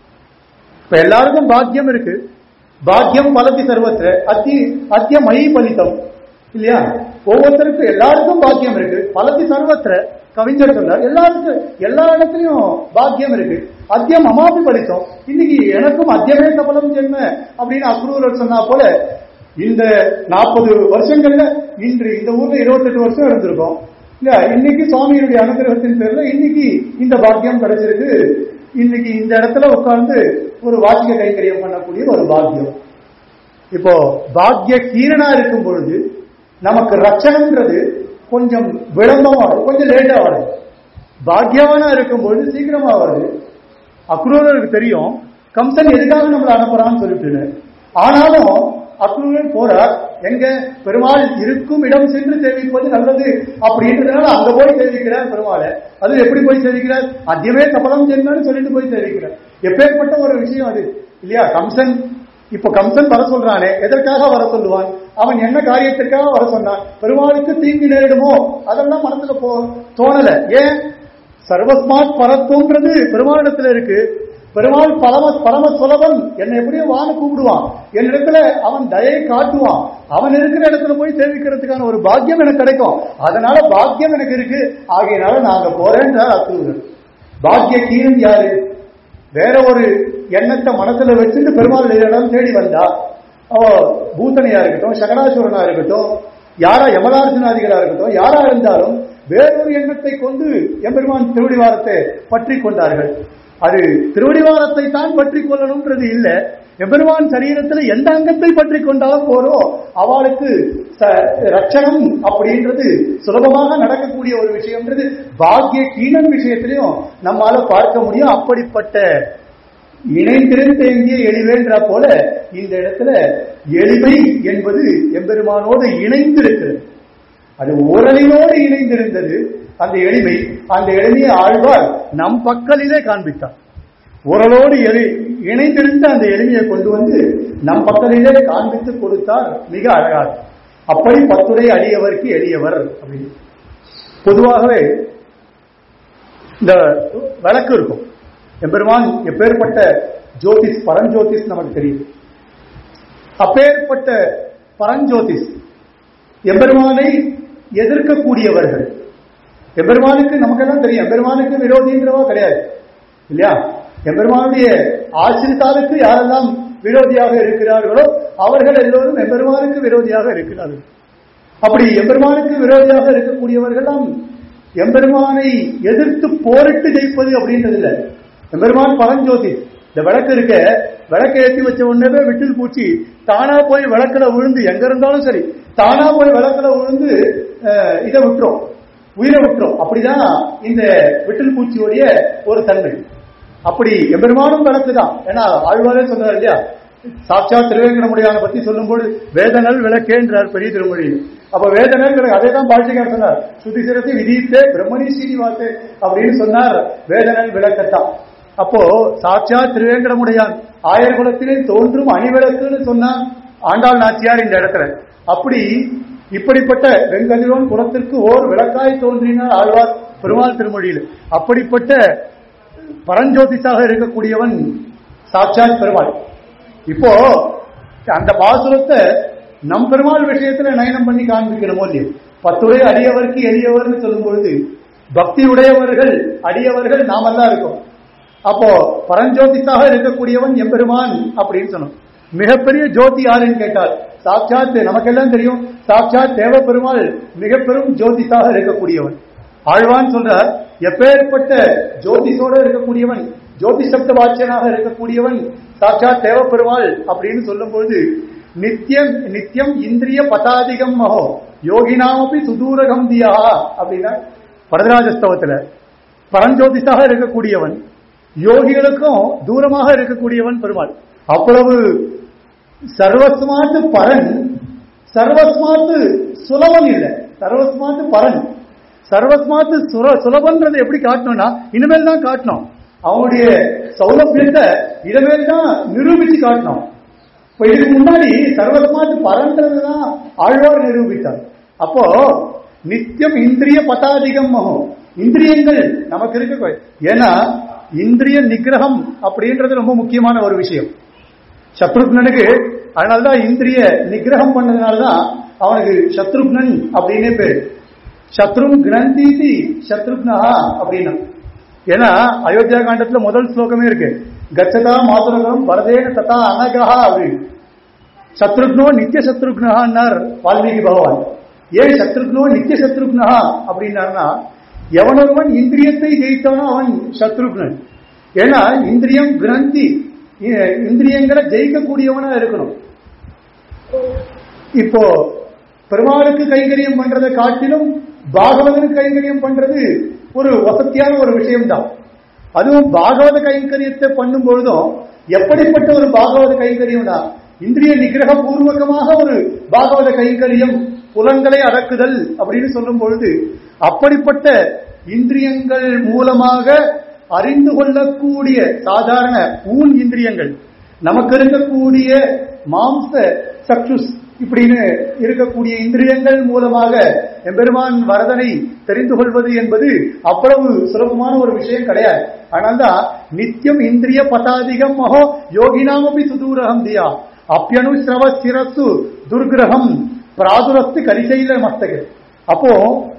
இப்ப எல்லாருக்கும் பாக்கியம் இருக்கு பாக்கியம் பலத்தி சர்வத்திர அத்தி அத்திய மயி பலித்தம் இல்லையா ஒவ்வொருத்தருக்கும் எல்லாருக்கும் பாக்கியம் இருக்கு பலத்தி சர்வத்திர கவிஞர் சொன்னார் எல்லாருக்கும் எல்லா இடத்துலயும் பாக்கியம் இருக்கு அத்தியம் அமாபி பலித்தம் இன்னைக்கு எனக்கும் அத்தியமே சபலம் ஜென்ம அப்படின்னு அக்ரூரர் சொன்னா போல இந்த நாற்பது வருஷங்கள்ல இன்று இந்த ஊர்ல இருபத்தெட்டு வருஷம் இருந்திருக்கோம் இல்ல இன்னைக்கு சுவாமியினுடைய அனுகிரகத்தின் பேர்ல இன்னைக்கு இந்த பாக்கியம் கிடைச்சிருக்கு இன்னைக்கு இந்த இடத்துல உட்கார்ந்து ஒரு வாக்கிய கைங்கரியம் பண்ணக்கூடிய ஒரு பாக்கியம் இப்போ பாக்கிய கீரனா இருக்கும் பொழுது நமக்கு ரட்சணம்ன்றது கொஞ்சம் விளம்பமா வரும் கொஞ்சம் லேட்டா வரும் பாக்கியவானா இருக்கும் பொழுது சீக்கிரமா வருது அக்ரூரருக்கு தெரியும் கம்சன் எதுக்காக நம்மளை அனுப்புறான்னு சொல்லிட்டு ஆனாலும் அக்ரூரர் போறார் எங்க பெருமாள் இருக்கும் இடம் சென்று சேவிப்பது நல்லது அப்படின்றதுனால அங்க போய் சேவிக்கிறார் பெருமாளை அது எப்படி போய் சேவிக்கிறார் அத்தியமே கபலம் சென்னான்னு சொல்லிட்டு போய் சேவிக்கிறார் எப்பேற்பட்ட ஒரு விஷயம் அது இல்லையா கம்சன் இப்ப கம்சன் வர சொல்றானே எதற்காக வர சொல்லுவான் அவன் என்ன காரியத்திற்காக வர சொன்னான் பெருமாளுக்கு தீங்கு நேரிடுமோ அதெல்லாம் மனசுல போ தோணல ஏன் சர்வஸ்மாத் பரத்துன்றது பெருமாளிடத்துல இருக்கு பெருமாள் பரம பரம சுலபன் என்னை எப்படியும் வான கூப்பிடுவான் என் இடத்துல அவன் தயை காட்டுவான் அவன் இருக்கிற இடத்துல போய் சேவிக்கிறதுக்கான ஒரு பாக்கியம் எனக்கு கிடைக்கும் அதனால பாக்கியம் எனக்கு இருக்கு ஆகையினால நாங்க போறேன்றார் அத்துவர் பாக்கிய கீரன் யாரு வேற ஒரு எண்ணத்தை மனசுல வச்சுட்டு பெருமாள் இடம் தேடி வந்தா அவ பூத்தனையா இருக்கட்டும் சகடாசுரனா இருக்கட்டும் யாரா யமலார்ஜுனாதிகளா இருக்கட்டும் யாரா இருந்தாலும் வேறொரு எண்ணத்தை கொண்டு எம்பெருமான் திருவடிவாரத்தை பற்றி கொண்டார்கள் அது திருவடிவாரத்தை தான் பற்றி கொள்ளணும்ன்றது இல்ல எம்பெருமான் சரீரத்துல எந்த அங்கத்தை பற்றி கொண்டாலும் போறோம் அவளுக்கு ரட்சணம் அப்படின்றது சுலபமாக நடக்கக்கூடிய ஒரு விஷயம்ன்றது பாக்கிய கீழன் விஷயத்திலையும் நம்மால பார்க்க முடியும் அப்படிப்பட்ட இணைந்திருந்தேங்கிய எளிவேன்றா போல இந்த இடத்துல எளிமை என்பது எம்பெருமானோடு இணைந்திருக்கிறது அது ஓரலினோடு இணைந்திருந்தது அந்த எளிமை அந்த எளிமையை ஆழ்வார் நம் பக்கலிலே காண்பித்தார் உரலோடு எளி இணைந்திருந்த அந்த எளிமையை கொண்டு வந்து நம் பக்கலிலே காண்பித்து கொடுத்தார் மிக அழகாக அப்படி பத்துடைய அடியவருக்கு எளியவர் அப்படின்னு பொதுவாகவே இந்த வழக்கு இருக்கும் எம்பெருமான் எப்பேற்பட்ட ஜோதிஷ் பரஞ்சோதிஷ் நமக்கு தெரியும் அப்பேற்பட்ட பரஞ்சோதிஷ் எம்பெருமானை எதிர்க்கக்கூடியவர்கள் எம்பெருமானுக்கு நமக்கெல்லாம் தெரியும் எம்பெருமானுக்கு விரோதின்றவா கிடையாது இல்லையா எம்பெருமானுடைய ஆசிரித்தாளுக்கு யாரெல்லாம் விரோதியாக இருக்கிறார்களோ அவர்கள் எல்லோரும் எம்பெருமானுக்கு விரோதியாக இருக்கிறார்கள் அப்படி எம்பெருமானுக்கு விரோதியாக இருக்கக்கூடியவர்கள்லாம் எம்பெருமானை எதிர்த்து போரிட்டு ஜெயிப்பது அப்படின்றது இல்லை எம்பெருமான் பரஞ்சோதி இந்த விளக்கு இருக்க விளக்கு ஏற்றி வச்ச உடனே விட்டில் பூச்சி தானா போய் விளக்குல விழுந்து எங்க இருந்தாலும் சரி தானா போய் விளக்குல விழுந்து இதை விட்டுரும் உயிரை விட்டுரும் அப்படிதான் இந்த விட்டில் பூச்சியோடைய ஒரு தன்மை அப்படி எம்பெருமானும் விளக்கு தான் ஏன்னா ஆழ்வாரே சொல்றாரு இல்லையா சாட்சா திருவேங்கடமுடியான பத்தி சொல்லும்போது வேதனல் விளக்கேன்றார் பெரிய திருமொழியில் அப்ப வேதனல் அதே தான் பாஷிகார் சொன்னார் சுதிசிரத்தை விதித்தே பிரம்மணி சீனிவாசே அப்படின்னு சொன்னார் வேதனல் விளக்கத்தான் அப்போ சாட்சா திருவேங்கடமுடையான் ஆயர் குலத்திலே தோன்றும் அணிவிளக்குன்னு சொன்னான் ஆண்டாள் நாச்சியார் இந்த இடத்துல அப்படி இப்படிப்பட்ட வெங்கதிரோன் குலத்திற்கு ஓர் விளக்காய் தோன்றினார் ஆழ்வார் பெருமாள் திருமொழியில் அப்படிப்பட்ட பரஞ்சோதிஷாக இருக்கக்கூடியவன் சாட்சாத் பெருமாள் இப்போ அந்த பாசுரத்தை நம் பெருமாள் விஷயத்துல நயனம் பண்ணி காண்பிக்கணுமோ இல்லையோ பத்துடைய அடியவருக்கு எளியவர்னு சொல்லும் பொழுது பக்தி உடையவர்கள் அடியவர்கள் நாமெல்லாம் இருக்கோம் அப்போ பரஞ்சோதிஷாக இருக்கக்கூடியவன் எம்பெருமான் அப்படின்னு சொன்னோம் மிகப்பெரிய ஜோதி யாருன்னு கேட்டால் சாட்சாத் நமக்கெல்லாம் தெரியும் சாட்சாத் தேவ பெருமாள் மிக பெரும் ஜோதிஷாக இருக்கக்கூடியவன் ஆழ்வான் சொல்றார் எப்பேற்பட்ட ஜோதிஷோட இருக்கக்கூடியவன் ஜோதி சப்த வாட்சியனாக இருக்கக்கூடியவன் சாட்சாத் தேவ பெருமாள் அப்படின்னு சொல்லும் பொழுது நித்தியம் நித்தியம் இந்திரிய பதாதிகம் மகோ யோகினாமப்பி சுதூரகம் தியா அப்படின்னா வரதராஜஸ்தவத்துல பரஞ்சோதிஷாக இருக்கக்கூடியவன் யோகிகளுக்கும் தூரமாக இருக்கக்கூடியவன் பெருமாள் அவ்வளவு சர்வஸ்மாத்து பரன் சர்வஸ்மாத்து சுலபன் இல்லை சர்வஸ்மாத்து பரன் சர்வஸ்மாத்து சுர சுலபன்றது எப்படி காட்டணும்னா இனிமேல் தான் காட்டணும் அவனுடைய சௌலபியத்தை இனிமேல் தான் நிரூபிச்சு காட்டணும் இப்ப இதுக்கு முன்னாடி சர்வஸ்மாத்து பரன்றது தான் ஆழ்வார் நிரூபித்தார் அப்போ நித்தியம் இந்திரிய பதாதிகம் மகம் இந்திரியங்கள் நமக்கு இருக்க ஏன்னா இந்திரிய நிகிரகம் அப்படின்றது ரொம்ப முக்கியமான ஒரு விஷயம் சத்ருக்னனுக்கு அதனால்தான் இந்திரிய நிகிரகம் பண்ணதுனாலதான் அவனுக்கு சத்ருக்னன் அப்படின்னே பேரு சத்ரும் கிரந்தீதி சத்ருக்னா அப்படின்னா ஏன்னா அயோத்தியா காண்டத்துல முதல் ஸ்லோகமே இருக்கு கச்சதா மாதுரகம் வரதேன ததா அனகா அப்படின்னு சத்ருக்னோ நித்திய சத்ருக்னார் வால்மீகி பகவான் ஏன் சத்ருக்னோ நித்திய சத்ருக்னா அப்படின்னாருன்னா எவனொருவன் இந்திரியத்தை ஜெயித்தவனோ அவன் சத்ருக்னன் ஏன்னா இந்திரியம் கிரந்தி இந்திரியங்களை ஜெயிக்கக்கூடியவனா இருக்கணும் இப்போ பெருமாளுக்கு கைங்கரியம் பண்றதை காட்டிலும் பாகவதனுக்கு கைங்கரியம் பண்றது ஒரு வசதியான ஒரு விஷயம்தான் அதுவும் பாகவத கைங்கரியத்தை பண்ணும் பொழுதும் எப்படிப்பட்ட ஒரு பாகவத கைங்கரியம்னா இந்திரிய நிகிரக பூர்வகமாக ஒரு பாகவத கைங்கரியம் புலன்களை அடக்குதல் அப்படின்னு சொல்லும் பொழுது அப்படிப்பட்ட இந்திரியங்கள் மூலமாக அறிந்து கொள்ளக்கூடிய சாதாரண ஊன் இந்திரியங்கள் நமக்கு இருக்கக்கூடிய மாம்ச சக்ஷுஸ் இப்படின்னு இருக்கக்கூடிய இந்திரியங்கள் மூலமாக எம்பெருமான் வரதனை தெரிந்து கொள்வது என்பது அவ்வளவு சுலபமான ஒரு விஷயம் கிடையாது ஆனால்தான் நித்தியம் இந்திரிய பதாதிகம் மகோ யோகினாமபி சுதூரகம் தியா அப்பியனு சிரவ சிரசு துர்கிரகம் பிராதுரஸ்து கரிசைல மஸ்தக அப்போ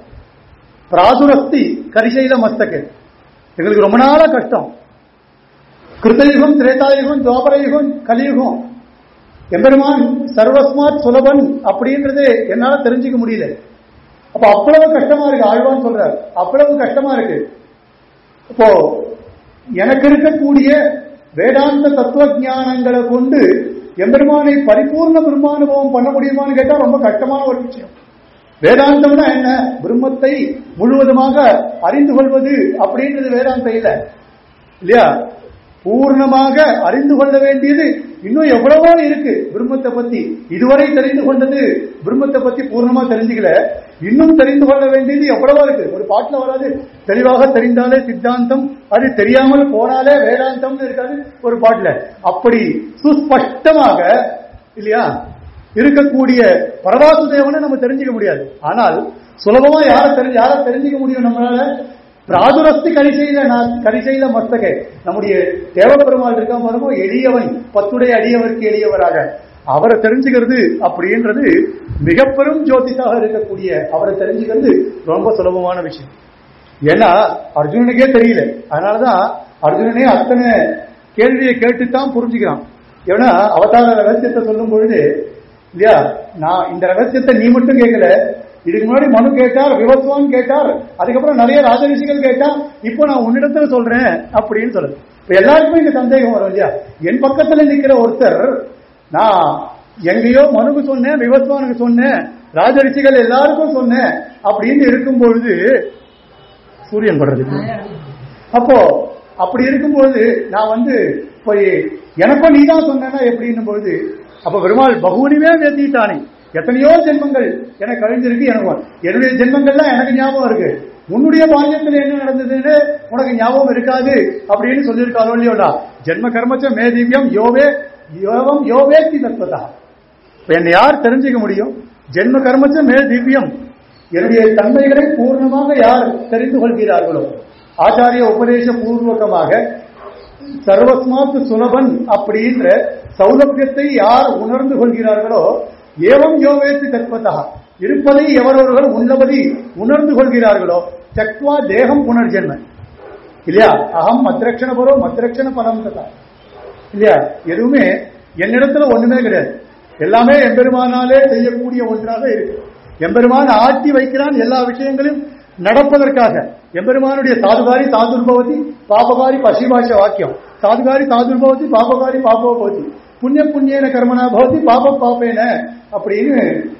பிராதுரஸ்தி கரிசைல மஸ்தக எங்களுக்கு ரொம்ப நாள கஷ்டம் கிருத்தயுகம் திரேதாயுகம் துவாபரயுகம் கலியுகம் எம்பெருமான் சர்வஸ்மாத் சுலபன் அப்படின்றது என்னால தெரிஞ்சுக்க முடியல அப்ப அவ்வளவு கஷ்டமா இருக்கு ஆழ்வான் சொல்றார் அவ்வளவு கஷ்டமா இருக்கு இப்போ எனக்கு இருக்கக்கூடிய வேதாந்த தத்துவ ஞானங்களை கொண்டு எம்பெருமானை பரிபூர்ண பிரம்மானுபவம் பண்ண முடியுமான்னு கேட்டா ரொம்ப கஷ்டமான ஒரு விஷயம் வேதாந்தம்னா என்ன பிரம்மத்தை முழுவதுமாக அறிந்து கொள்வது அப்படின்றது வேதாந்தம் இல்ல இல்லையா பூர்ணமாக அறிந்து கொள்ள வேண்டியது இன்னும் எவ்வளவோ இருக்கு பிரம்மத்தை பத்தி இதுவரை தெரிந்து கொண்டது பிரம்மத்தை பத்தி பூர்ணமா தெரிஞ்சுக்கல இன்னும் தெரிந்து கொள்ள வேண்டியது எவ்வளவோ இருக்கு ஒரு பாட்டுல வராது தெளிவாக தெரிந்தாலே சித்தாந்தம் அது தெரியாமல் போனாலே வேதாந்தம்னு இருக்காது ஒரு பாட்டுல அப்படி சுஸ்பஷ்டமாக இல்லையா இருக்கக்கூடிய பரவாசுதேவனை நம்ம தெரிஞ்சுக்க முடியாது ஆனால் சுலபமா யாரை தெரிஞ்சு யாரை தெரிஞ்சுக்க முடியும் நம்மளால பிராதுரஸ்து கரிசையில நான் கரிசையில மஸ்தகை நம்முடைய தேவபெருமாள் இருக்க பாருங்க எளியவன் பத்துடைய அடியவருக்கு எளியவராக அவரை தெரிஞ்சுக்கிறது அப்படின்றது மிக பெரும் ஜோதிஷாக இருக்கக்கூடிய அவரை தெரிஞ்சுக்கிறது ரொம்ப சுலபமான விஷயம் ஏன்னா அர்ஜுனனுக்கே தெரியல அதனாலதான் அர்ஜுனனே அத்தனை கேள்வியை கேட்டுத்தான் புரிஞ்சுக்கிறான் ஏன்னா அவதார ரகசியத்தை சொல்லும் பொழுது இல்லையா நான் இந்த ரகசியத்தை நீ மட்டும் கேட்கல இதுக்கு முன்னாடி மனு கேட்டார் விவஸ்வான் கேட்டார் அதுக்கப்புறம் நிறைய ராஜரிஷிகள் கேட்டா இப்போ நான் உன்னிடத்துல சொல்றேன் அப்படின்னு சொல்லுது இப்ப எல்லாருக்குமே இந்த சந்தேகம் வரும் இல்லையா என் பக்கத்துல நிக்கிற ஒருத்தர் நான் எங்கேயோ மனுக்கு சொன்னேன் விவஸ்வானுக்கு சொன்னேன் ராஜரிஷிகள் எல்லாருக்கும் சொன்னேன் அப்படின்னு இருக்கும் பொழுது சூரியன் படுறதுக்கு அப்போ அப்படி இருக்கும்போது நான் வந்து போய் எனக்கும் நீ தான் சொன்னா எப்படின்னும் பொழுது அப்ப பெருமாள் பகுவனிவே வேத்திட்டானே எத்தனையோ ஜென்மங்கள் எனக்கு கழிஞ்சிருக்கு எனக்கு என்னுடைய ஜென்மங்கள்லாம் எனக்கு ஞாபகம் இருக்கு உன்னுடைய பால்யத்தில் என்ன நடந்ததுன்னு உனக்கு ஞாபகம் இருக்காது அப்படின்னு சொல்லியிருக்காரோ இல்லையோடா ஜென்ம கர்மச்ச மே திவ்யம் யோவே யோகம் யோவேத்தி தத்வதா இப்ப என்னை யார் தெரிஞ்சுக்க முடியும் ஜென்ம கர்மச்ச மே திவ்யம் என்னுடைய தன்மைகளை பூர்ணமாக யார் தெரிந்து கொள்கிறார்களோ ஆச்சாரிய உபதேச பூர்வகமாக சர்வஸ்மாத்து சுலபன் அப்படின்ற சௌலபியத்தை யார் உணர்ந்து கொள்கிறார்களோ ஏவம் யோவேத்து தத்வதா இருப்பதை எவரவர்கள் உள்ளபடி உணர்ந்து கொள்கிறார்களோ தக்வா தேகம் புனர்ஜென்ம இல்லையா அகம் மத்ரக்ஷண பரோ மத்ரக்ஷண பலம் ததா இல்லையா எதுவுமே என்னிடத்துல ஒண்ணுமே கிடையாது எல்லாமே எம்பெருமானாலே செய்யக்கூடிய ஒன்றாக இருக்கு எம்பெருமான் ஆட்டி வைக்கிறான் எல்லா விஷயங்களையும் நடப்பதற்காக எம்பெருமானுடைய சாதுகாரி சாதுர்பவதி பாபகாரி பசிபாஷ வாக்கியம் சாதுகாரி சாதுர்பவதி பாபகாரி பாபோபவதி புண்ணிய புண்ணியன கர்மனா பவதி பாப பாப்பேன அப்படின்னு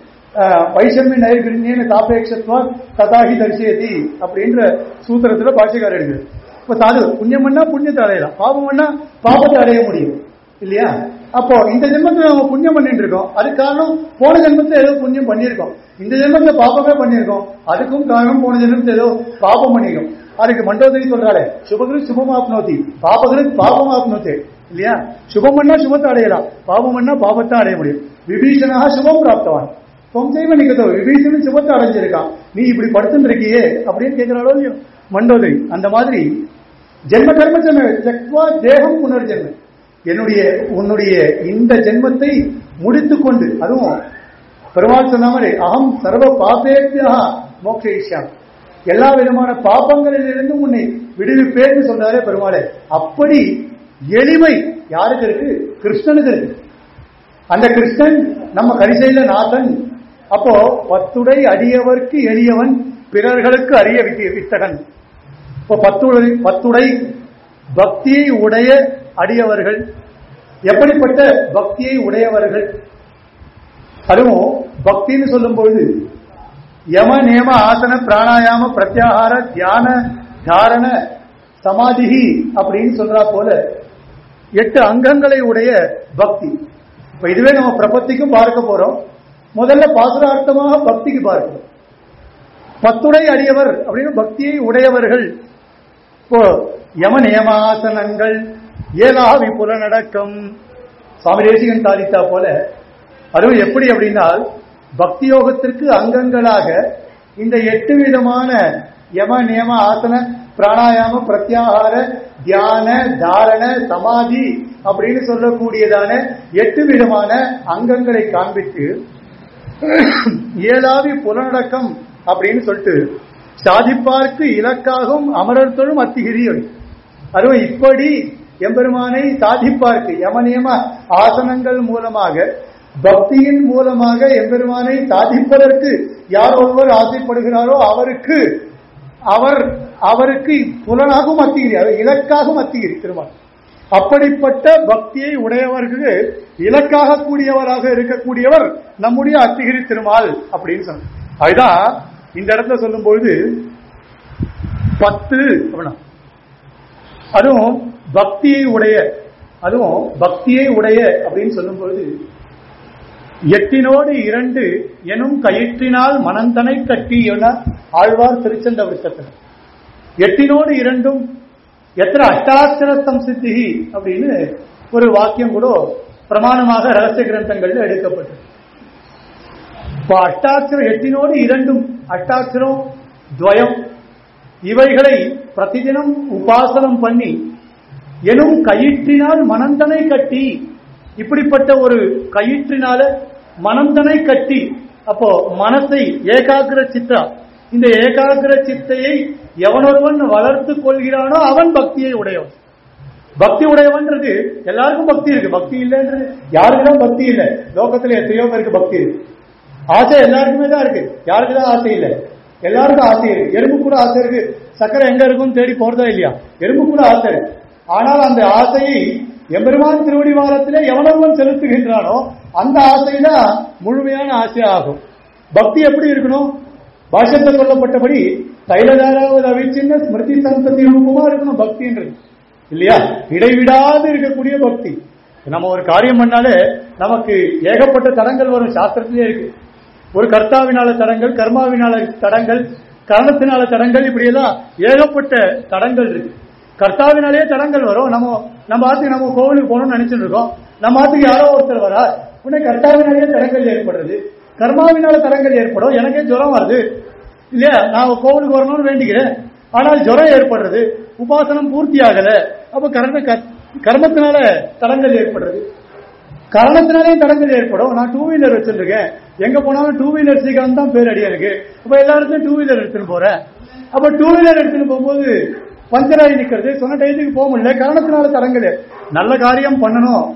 வைஷமிய நைர்கிருண்யன சாபேட்சத்வா ததாகி தரிசேதி அப்படின்ற சூத்திரத்துல பாஷைக்காரர் இருக்கு இப்ப சாது புண்ணியம் பண்ணா புண்ணியத்தை அடையலாம் பாபம் பண்ணா பாபத்தை அடைய முடியும் இல்லையா அப்போ இந்த ஜென்மத்துல நம்ம புண்ணியம் பண்ணிட்டு இருக்கோம் அதுக்கு காரணம் போன ஜென்மத்துல ஏதோ புண்ணியம் பண்ணியிருக்கோம் இந்த ஜென்மத்துல பாபமே பண்ணியிருக்கோம் அதுக்கும் காரணம் போன ஜென்மத்துல ஏதோ பாபம் பண்ணிருக்கோம் அதுக்கு மண்டோதரி சொல்றாரு சுபகிரு சுபமாப்னோதி பாபகிரு பாபமாப்னோதே இல்லையா சுபம் பண்ணா சுபத்தை அடையலாம் பாபம் பண்ணா பாபத்தை அடைய முடியும் விபீஷணா சுபம் பிராப்தவான் தொம்சைவ நிக்கதோ விபீஷணன் சுபத்தை அடைஞ்சிருக்கான் நீ இப்படி படுத்துட்டு இருக்கியே அப்படின்னு கேட்கிறாளோ இல்லையோ மண்டோதரி அந்த மாதிரி ஜென்ம கர்ம செக்வா தேகம் புனர்ஜென்ம என்னுடைய உன்னுடைய இந்த ஜென்மத்தை முடித்துக் கொண்டு அதுவும் பெருமாள் சொன்ன மாதிரி அகம் சர்வ பாபேபியா மோக்ஷயிஷ்யாம் எல்லா விதமான பாப்பங்களிலிருந்தும் உன்னை விடுவிப்பேன்னு சொல்றாரே பெருமாளே அப்படி எளிமை யாருக்கு இருக்கு கிருஷ்ணனுக்கு இருக்கு அந்த கிருஷ்ணன் நம்ம கரிசையில நாதன் அப்போ பத்துடை அடியவர்க்கு எளியவன் பிறர்களுக்கு அரிய வித்தகன் இப்போ பத்துடை பத்துடை பக்தியை உடைய அடியவர்கள் எப்படிப்பட்ட பக்தியை உடையவர்கள் அதுவும் பக்தின்னு சொல்லும் பொழுது யம நேம ஆசன பிராணாயாம பிரத்யாகார தியான தாரண சமாதிஹி அப்படின்னு சொல்றா போல எட்டு அங்கங்களை உடைய பக்தி இப்ப இதுவே நம்ம பிரபத்திக்கும் பார்க்க போறோம் முதல்ல பாசுரார்த்தமாக பக்திக்கு பார்க்கிறோம் பத்துடை அடியவர் அப்படின்னு பக்தியை உடையவர்கள் இப்போ யம நியமாசனங்கள் ஏலாவி புலநடக்கம் சுவாமி தேசிகன் தாரித்தா போல அதுவும் எப்படி அப்படின்னா பக்தி யோகத்திற்கு அங்கங்களாக இந்த எட்டு விதமான யம நியம ஆசன பிராணாயாம பிரத்யாகார தியான தாரண சமாதி அப்படின்னு சொல்லக்கூடியதான எட்டு விதமான அங்கங்களை காண்பித்து ஏழாவி புலனடக்கம் அப்படின்னு சொல்லிட்டு சாதிப்பார்க்கு இலக்காகும் அமரர் தொழும் அத்திகிரியல் அதுவும் இப்படி எம்பெருமானை சாதிப்பார்க்கு யமனியம ஆசனங்கள் மூலமாக பக்தியின் மூலமாக எம்பெருமானை சாதிப்பதற்கு யார் ஒருவர் ஆசைப்படுகிறாரோ அவருக்கு அவர் அவருக்கு புலனாகும் அத்திகிரி அது இலக்காகும் அத்திகிரி திருமால் அப்படிப்பட்ட பக்தியை உடையவர்களுக்கு இலக்காக கூடியவராக இருக்கக்கூடியவர் நம்முடைய அத்திகிரி திருமால் அப்படின்னு சொன்ன அதுதான் இந்த இடத்துல சொல்லும் பொழுது பத்து அப்படின்னா அதுவும் பக்தியை உடைய அதுவும் பக்தியை உடைய அப்படின்னு சொல்லும் பொழுது எட்டினோடு இரண்டு எனும் கயிற்றினால் மனந்தனை கட்டி என ஆழ்வார் திருச்செந்த விருத்தத்தில் எட்டினோடு இரண்டும் எத்தனை அஷ்டாட்சர சம்சித்தி அப்படின்னு ஒரு வாக்கியம் கூட பிரமாணமாக ரகசிய கிரந்தங்கள்ல எடுக்கப்பட்டது இப்போ அஷ்டாட்சரம் எட்டினோடு இரண்டும் அஷ்டாட்சரம் துவயம் இவைகளை பிரதிதினம் உபாசனம் பண்ணி எனும் கயிற்றினால் மனந்தனை கட்டி இப்படிப்பட்ட ஒரு கயிற்றினால மனந்தனை கட்டி அப்போ மனசை ஏகாகிர சித்தா இந்த ஏகாகிர சித்தையை எவனொருவன் வளர்த்து கொள்கிறானோ அவன் பக்தியை உடையவன் பக்தி உடையவன்றது எல்லாருக்கும் பக்தி இருக்கு பக்தி இல்லைன்றது யாருக்குதான் பக்தி இல்லை லோகத்துல எத்தனையோ பேருக்கு பக்தி இருக்கு ஆசை எல்லாருக்குமே தான் இருக்கு யாருக்கு தான் ஆசை இல்லை எல்லாருக்கும் ஆசை இருக்கு எறும்பு கூட ஆசை இருக்கு சக்கரை எங்க இருக்கும் தேடி போறதா இல்லையா எறும்பு கூட ஆசை இருக்கு ஆனால் அந்த ஆசையை எம்பெருமான் திருவடி வாரத்திலே எவனொருவன் செலுத்துகின்றானோ அந்த ஆசை தான் முழுமையான ஆசையாகும் பக்தி எப்படி இருக்கணும் பாஷ்யத்தில் சொல்லப்பட்டபடி தைலதாராவது அவிச்சின்ன ஸ்மிருதி சந்ததி ரூபமா இருக்கணும் பக்தின்றது இல்லையா இடைவிடாது இருக்கக்கூடிய பக்தி நம்ம ஒரு காரியம் பண்ணாலே நமக்கு ஏகப்பட்ட தடங்கள் வரும் சாஸ்திரத்திலே இருக்கு ஒரு கர்த்தாவினால தடங்கள் கர்மாவினால தடங்கள் கரணத்தினால தடங்கள் இப்படி எல்லாம் ஏகப்பட்ட தடங்கள் இருக்கு கர்த்தாவினாலே தடங்கள் வரும் நம்ம நம்ம ஆத்துக்கு நம்ம கோவிலுக்கு போகணும்னு நினைச்சிட்டு இருக்கோம் நம்ம ஆத்துக்கு யாரோ ஒருத்தர் வரா உடனே கர்த்தாவினாலே தடங்கள் ஏற்படுறது கர்மாவினால தடங்கள் ஏற்படும் எனக்கே ஜுரம் வருது இல்லையா நான் கோவிலுக்கு வரணும்னு வேண்டிக்கிறேன் ஆனால் ஜுரம் ஏற்படுறது உபாசனம் பூர்த்தி ஆகல அப்ப கர்ம கர்மத்தினால தடங்கள் ஏற்படுறது கரணத்தினாலே தடங்கள் ஏற்படும் நான் டூ வீலர் வச்சிருக்கேன் எங்க போனாலும் டூ வீலர் சீக்கிரம் தான் பேர் அடி எனக்கு அப்ப எல்லாருக்கும் டூ வீலர் எடுத்துன்னு போறேன் அப்ப டூ வீலர் எடுத்துன்னு போகும்போது பஞ்சராகி நிக்கிறது சொன்ன டயத்துக்கு போக முடியல கரணத்தினால தடங்கள் நல்ல காரியம் பண்ணணும்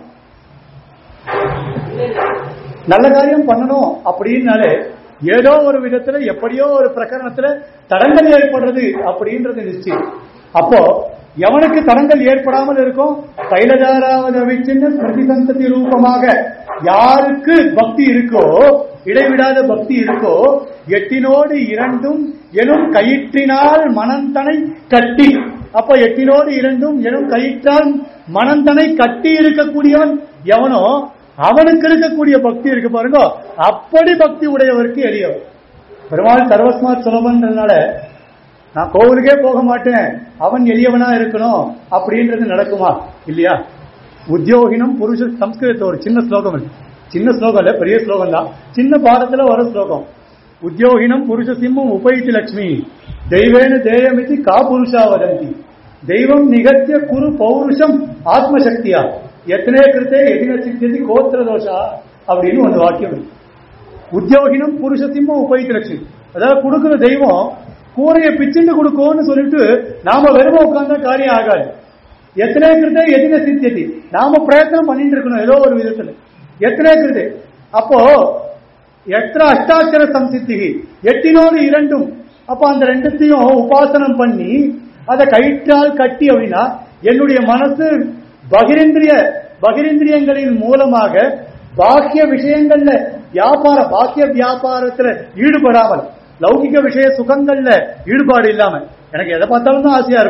நல்ல காரியம் பண்ணணும் அப்படின்னாலே ஏதோ ஒரு விதத்துல எப்படியோ ஒரு பிரகரணத்துல தடங்கள் ஏற்படுறது அப்படின்றது நிச்சயம் அப்போ எவனுக்கு தடங்கள் ஏற்படாமல் இருக்கும் தைலதாராவது விச்சின்ன ஸ்மிருதி சந்ததி ரூபமாக யாருக்கு பக்தி இருக்கோ இடைவிடாத பக்தி இருக்கோ எட்டினோடு இரண்டும் எனும் கயிற்றினால் மனந்தனை கட்டி அப்ப எட்டினோடு இரண்டும் எனும் கயிற்றால் மனந்தனை கட்டி இருக்கக்கூடியவன் எவனோ அவனுக்கு இருக்கக்கூடிய பக்தி இருக்கு பாருங்க அப்படி பக்தி உடையவருக்கு எளியவர் பெருமாள் சர்வஸ்மாத் சுலபன்றதுனால நான் கோவிலுக்கே போக மாட்டேன் அவன் எளியவனா இருக்கணும் அப்படின்றது நடக்குமா இல்லையா உத்தியோகினம் புருஷ சம்ஸ்கிருதத்தை ஒரு சின்ன ஸ்லோகம் இருக்கு சின்ன ஸ்லோகம் இல்ல பெரிய ஸ்லோகம் தான் சின்ன பாடத்துல வர ஸ்லோகம் உத்தியோகினம் புருஷ சிம்மம் உபயித்தி லட்சுமி தெய்வேன தேயமிதி கா புருஷா வதந்தி தெய்வம் நிகத்திய குரு பௌருஷம் ஆத்மசக்தியா எத்தனை கிருத்தே எதின சித்தியதி கோத்திர தோஷா அப்படின்னு ஒரு வாக்கியம் இருக்கு உத்தியோகினம் புருஷ சிம்மம் உபயித்தி லட்சுமி அதாவது கொடுக்கிற தெய்வம் கூரையை பிச்சுண்டு கொடுக்கும்னு சொல்லிட்டு நாம வெறும உட்கார்ந்தா காரியம் ஆகாது எத்தனை கிருத்த எதின சித்தியதி நாம பிரயத்தனம் பண்ணிட்டு இருக்கணும் ஏதோ ஒரு விதத்துல எத்தனை கிருத்து அப்போ எத்தனை அஷ்டாட்சர சம்சித்தி எட்டினோடு இரண்டும் அப்ப அந்த ரெண்டுத்தையும் உபாசனம் பண்ணி அதை கயிற்றால் கட்டி அப்படின்னா என்னுடைய மனசு பகிரேந்திரிய பகிரேந்திரியங்களின் மூலமாக பாக்கிய விஷயங்கள்ல வியாபார பாக்கிய வியாபாரத்துல ஈடுபடாமல் லௌகிக விஷய சுகங்கள்ல ஈடுபாடு இல்லாம எனக்கு எதை பார்த்தாலும் தான் ஆசையா இருக்கும்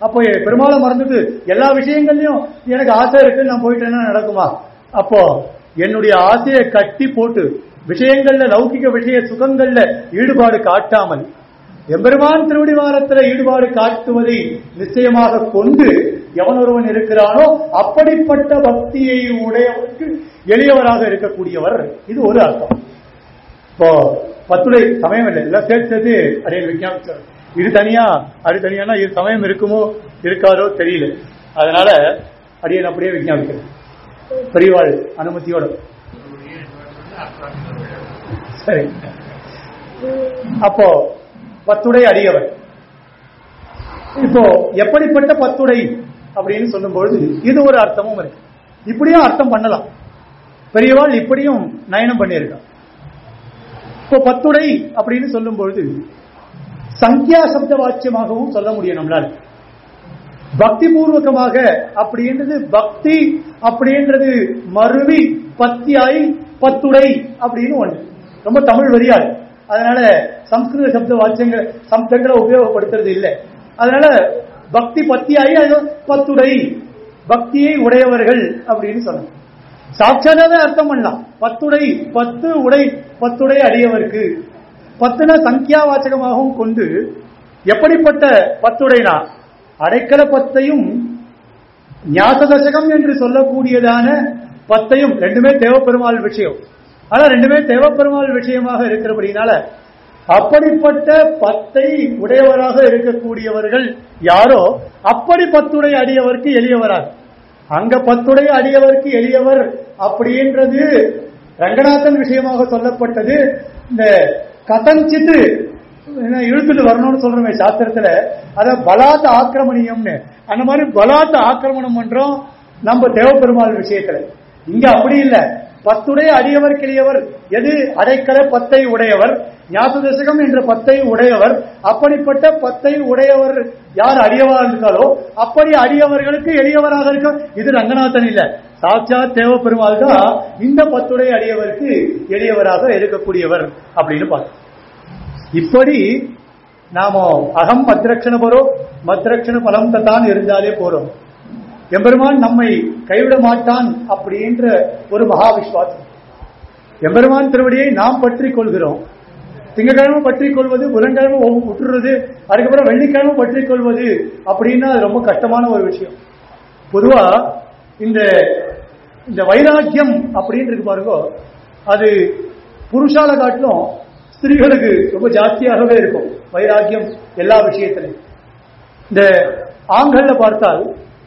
அப்போ பெருமாளை மறந்துட்டு எல்லா விஷயங்கள்லயும் எனக்கு ஆசை இருக்கு நான் போயிட்டேன்னா நடக்குமா அப்போ என்னுடைய ஆசையை கட்டி போட்டு விஷயங்கள்ல லௌகிக விஷய சுகங்கள்ல ஈடுபாடு காட்டாமல் எம்பெருமான் திருவடிவாரத்தில் ஈடுபாடு காட்டுவதை நிச்சயமாக கொண்டு எவன் ஒருவன் இருக்கிறானோ அப்படிப்பட்ட பக்தியை உடையவருக்கு எளியவராக இருக்கக்கூடியவர் இது ஒரு அர்த்தம் இப்போ பத்துடை சமயம் இல்லை எல்லாம் சேர்த்து சேர்த்து அடைய விஞ்ஞாபிச்சார் இது தனியா அது தனியானா இது சமயம் இருக்குமோ இருக்காதோ தெரியல அதனால அடியன் அப்படியே விஞ்ஞாபிக்கிறேன் பெரியவாள் அனுமதியோட சரி அப்போ பத்துடை அடியவர் இப்போ எப்படிப்பட்ட பத்துடை அப்படின்னு சொல்லும் பொழுது இது ஒரு அர்த்தமும் இருக்கு இப்படியும் அர்த்தம் பண்ணலாம் பெரியவாள் இப்படியும் நயனம் பண்ணியிருக்கான் இப்போ பத்துடை அப்படின்னு சொல்லும் பொழுது சங்கியா சப்த வாக்கியமாகவும் சொல்ல முடியும் நம்மளால பக்தி பூர்வகமாக அப்படின்றது பக்தி அப்படின்றது மருவி பத்தியாய் பத்துடை அப்படின்னு ஒண்ணு ரொம்ப தமிழ் வரியாது அதனால சம்ஸ்கிருத சப்த வாக்கியங்கள் சப்தங்களை உபயோகப்படுத்துறது இல்லை அதனால பக்தி பத்தியாகி அது பத்துடை பக்தியை உடையவர்கள் அப்படின்னு சொல்லணும் சாட்சாதாவே அர்த்தம் பண்ணலாம் பத்துடை பத்து உடை பத்துடை அடியவருக்கு பத்துன சங்கியா வாச்சகமாகவும் கொண்டு எப்படிப்பட்ட பத்துடைனா அடைக்கல பத்தையும் ஞாச தசகம் என்று சொல்லக்கூடியதான பத்தையும் ரெண்டுமே தேவப்பெருமாள் விஷயம் ஆனா ரெண்டுமே தேவப்பெருமாள் விஷயமாக இருக்கிறபடினால அப்படிப்பட்ட பத்தை உடையவராக இருக்கக்கூடியவர்கள் யாரோ அப்படி பத்துடை அடியவருக்கு எளியவராக அங்க பத்துடை அடியவருக்கு எளியவர் அப்படின்றது ரங்கநாதன் விஷயமாக சொல்லப்பட்டது இந்த கதஞ்சித்து இழுத்துட்டு வரணும்னு சொல்றோமே சாஸ்திரத்துல அத பலாத்த ஆக்கிரமணியம்னு அந்த மாதிரி பலாத்த ஆக்கிரமணம் பண்றோம் நம்ம தேவப்பெருமாள் விஷயத்துல இங்க அப்படி இல்ல பத்துடைய அடியவர் கிளியவர் எது அடைக்கல பத்தை உடையவர் ஞாச தசகம் என்ற பத்தை உடையவர் அப்படிப்பட்ட பத்தை உடையவர் யார் அடியவராக இருக்காலோ அப்படி அடியவர்களுக்கு எளியவராக இருக்க இது ரங்கநாதன் இல்ல சாட்சாத் தேவப்பெருமாள் தான் இந்த பத்துடைய அடியவருக்கு எளியவராக இருக்கக்கூடியவர் அப்படின்னு பார்த்தோம் இப்படி நாம அகம் மத்ரக்ஷண பரோ மத்ரக்ஷண பலம் தான் இருந்தாலே போறோம் எம்பெருமான் நம்மை கைவிட மாட்டான் அப்படின்ற ஒரு மகா விஸ்வாசம் எம்பெருமான் திருவடியை நாம் பற்றி கொள்கிறோம் திங்கக்கிழமை பற்றி கொள்வது புதன்கிழமை விட்டுறது அதுக்கப்புறம் வெள்ளிக்கிழமை பற்றி கொள்வது அப்படின்னா அது ரொம்ப கஷ்டமான ஒரு விஷயம் பொதுவா இந்த இந்த வைராக்கியம் அப்படின்னு இருக்கு பாருங்க அது புருஷால காட்டிலும் ஸ்திரீகளுக்கு ரொம்ப ஜாஸ்தியாகவே இருக்கும் வைராக்கியம் எல்லா விஷயத்திலையும் இந்த ஆண்கள்ல பார்த்தால்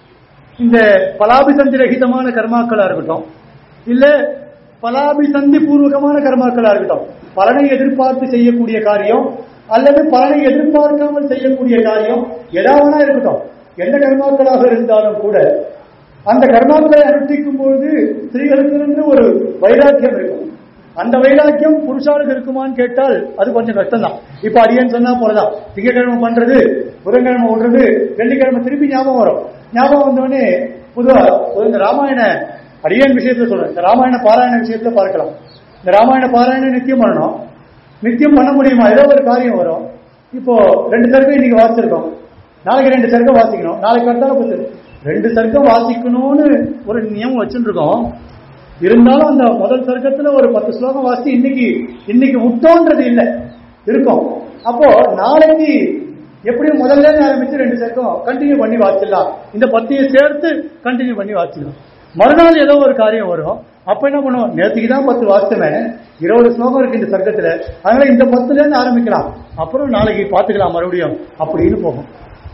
இந்த பலாபிசந்தி ரகிதமான கர்மாக்களா இருக்கட்டும் இல்ல பலாபிசந்தி பூர்வகமான கர்மாக்களா இருக்கட்டும் பலனை எதிர்பார்த்து செய்யக்கூடிய காரியம் அல்லது பலனை எதிர்பார்க்காமல் செய்யக்கூடிய காரியம் எதாவனா இருக்கட்டும் எந்த கர்மாக்களாக இருந்தாலும் கூட அந்த கர்மாக்களை அனுஷ்டிக்கும் பொழுது ஸ்திரீகளுக்கு ஒரு வைராக்கியம் இருக்கும் அந்த வைராக்கியம் புருஷாளுக்கு இருக்குமான்னு கேட்டால் அது கொஞ்சம் கஷ்டம் தான் இப்ப அடியன்னு சொன்னா போலதான் திங்கக்கிழமை பண்றது புதன்கிழமை விடுறது வெள்ளிக்கிழமை திருப்பி ஞாபகம் வரும் ஞாபகம் வந்தோடனே பொதுவா இந்த ராமாயண அடியன் விஷயத்துல சொல்றேன் இந்த ராமாயண பாராயண விஷயத்துல பார்க்கலாம் இந்த ராமாயண பாராயணம் நித்தியம் பண்ணணும் நித்தியம் பண்ண முடியுமா ஏதோ ஒரு காரியம் வரும் இப்போ ரெண்டு சர்க்கம் இன்னைக்கு வாசிச்சிருக்கோம் நாளைக்கு ரெண்டு சர்க்கம் வாசிக்கணும் நாளைக்கு அடுத்தாலும் பத்து ரெண்டு சர்க்கம் வாசிக்கணும்னு ஒரு நியமம் வச்சுருக்கோம் இருந்தாலும் அந்த முதல் சர்க்கத்துல ஒரு பத்து ஸ்லோகம் வாசி இன்னைக்கு இன்னைக்கு விட்டோன்றது இல்லை இருக்கும் அப்போ நாளைக்கு எப்படியும் முதல்ல ஆரம்பிச்சு ரெண்டு சர்க்கம் கண்டினியூ பண்ணி வாசிடலாம் இந்த பத்தையும் சேர்த்து கண்டினியூ பண்ணி வாசிக்கலாம் மறுநாள் ஏதோ ஒரு காரியம் வரும் அப்ப என்ன பண்ணுவோம் நேற்றுக்கு தான் பத்து வாசித்தவன் இருபது ஸ்லோகம் இருக்கு இந்த சர்க்கத்துல அதனால இந்த பத்துல இருந்து ஆரம்பிக்கலாம் அப்புறம் நாளைக்கு பாத்துக்கலாம் மறுபடியும் அப்படின்னு போகும்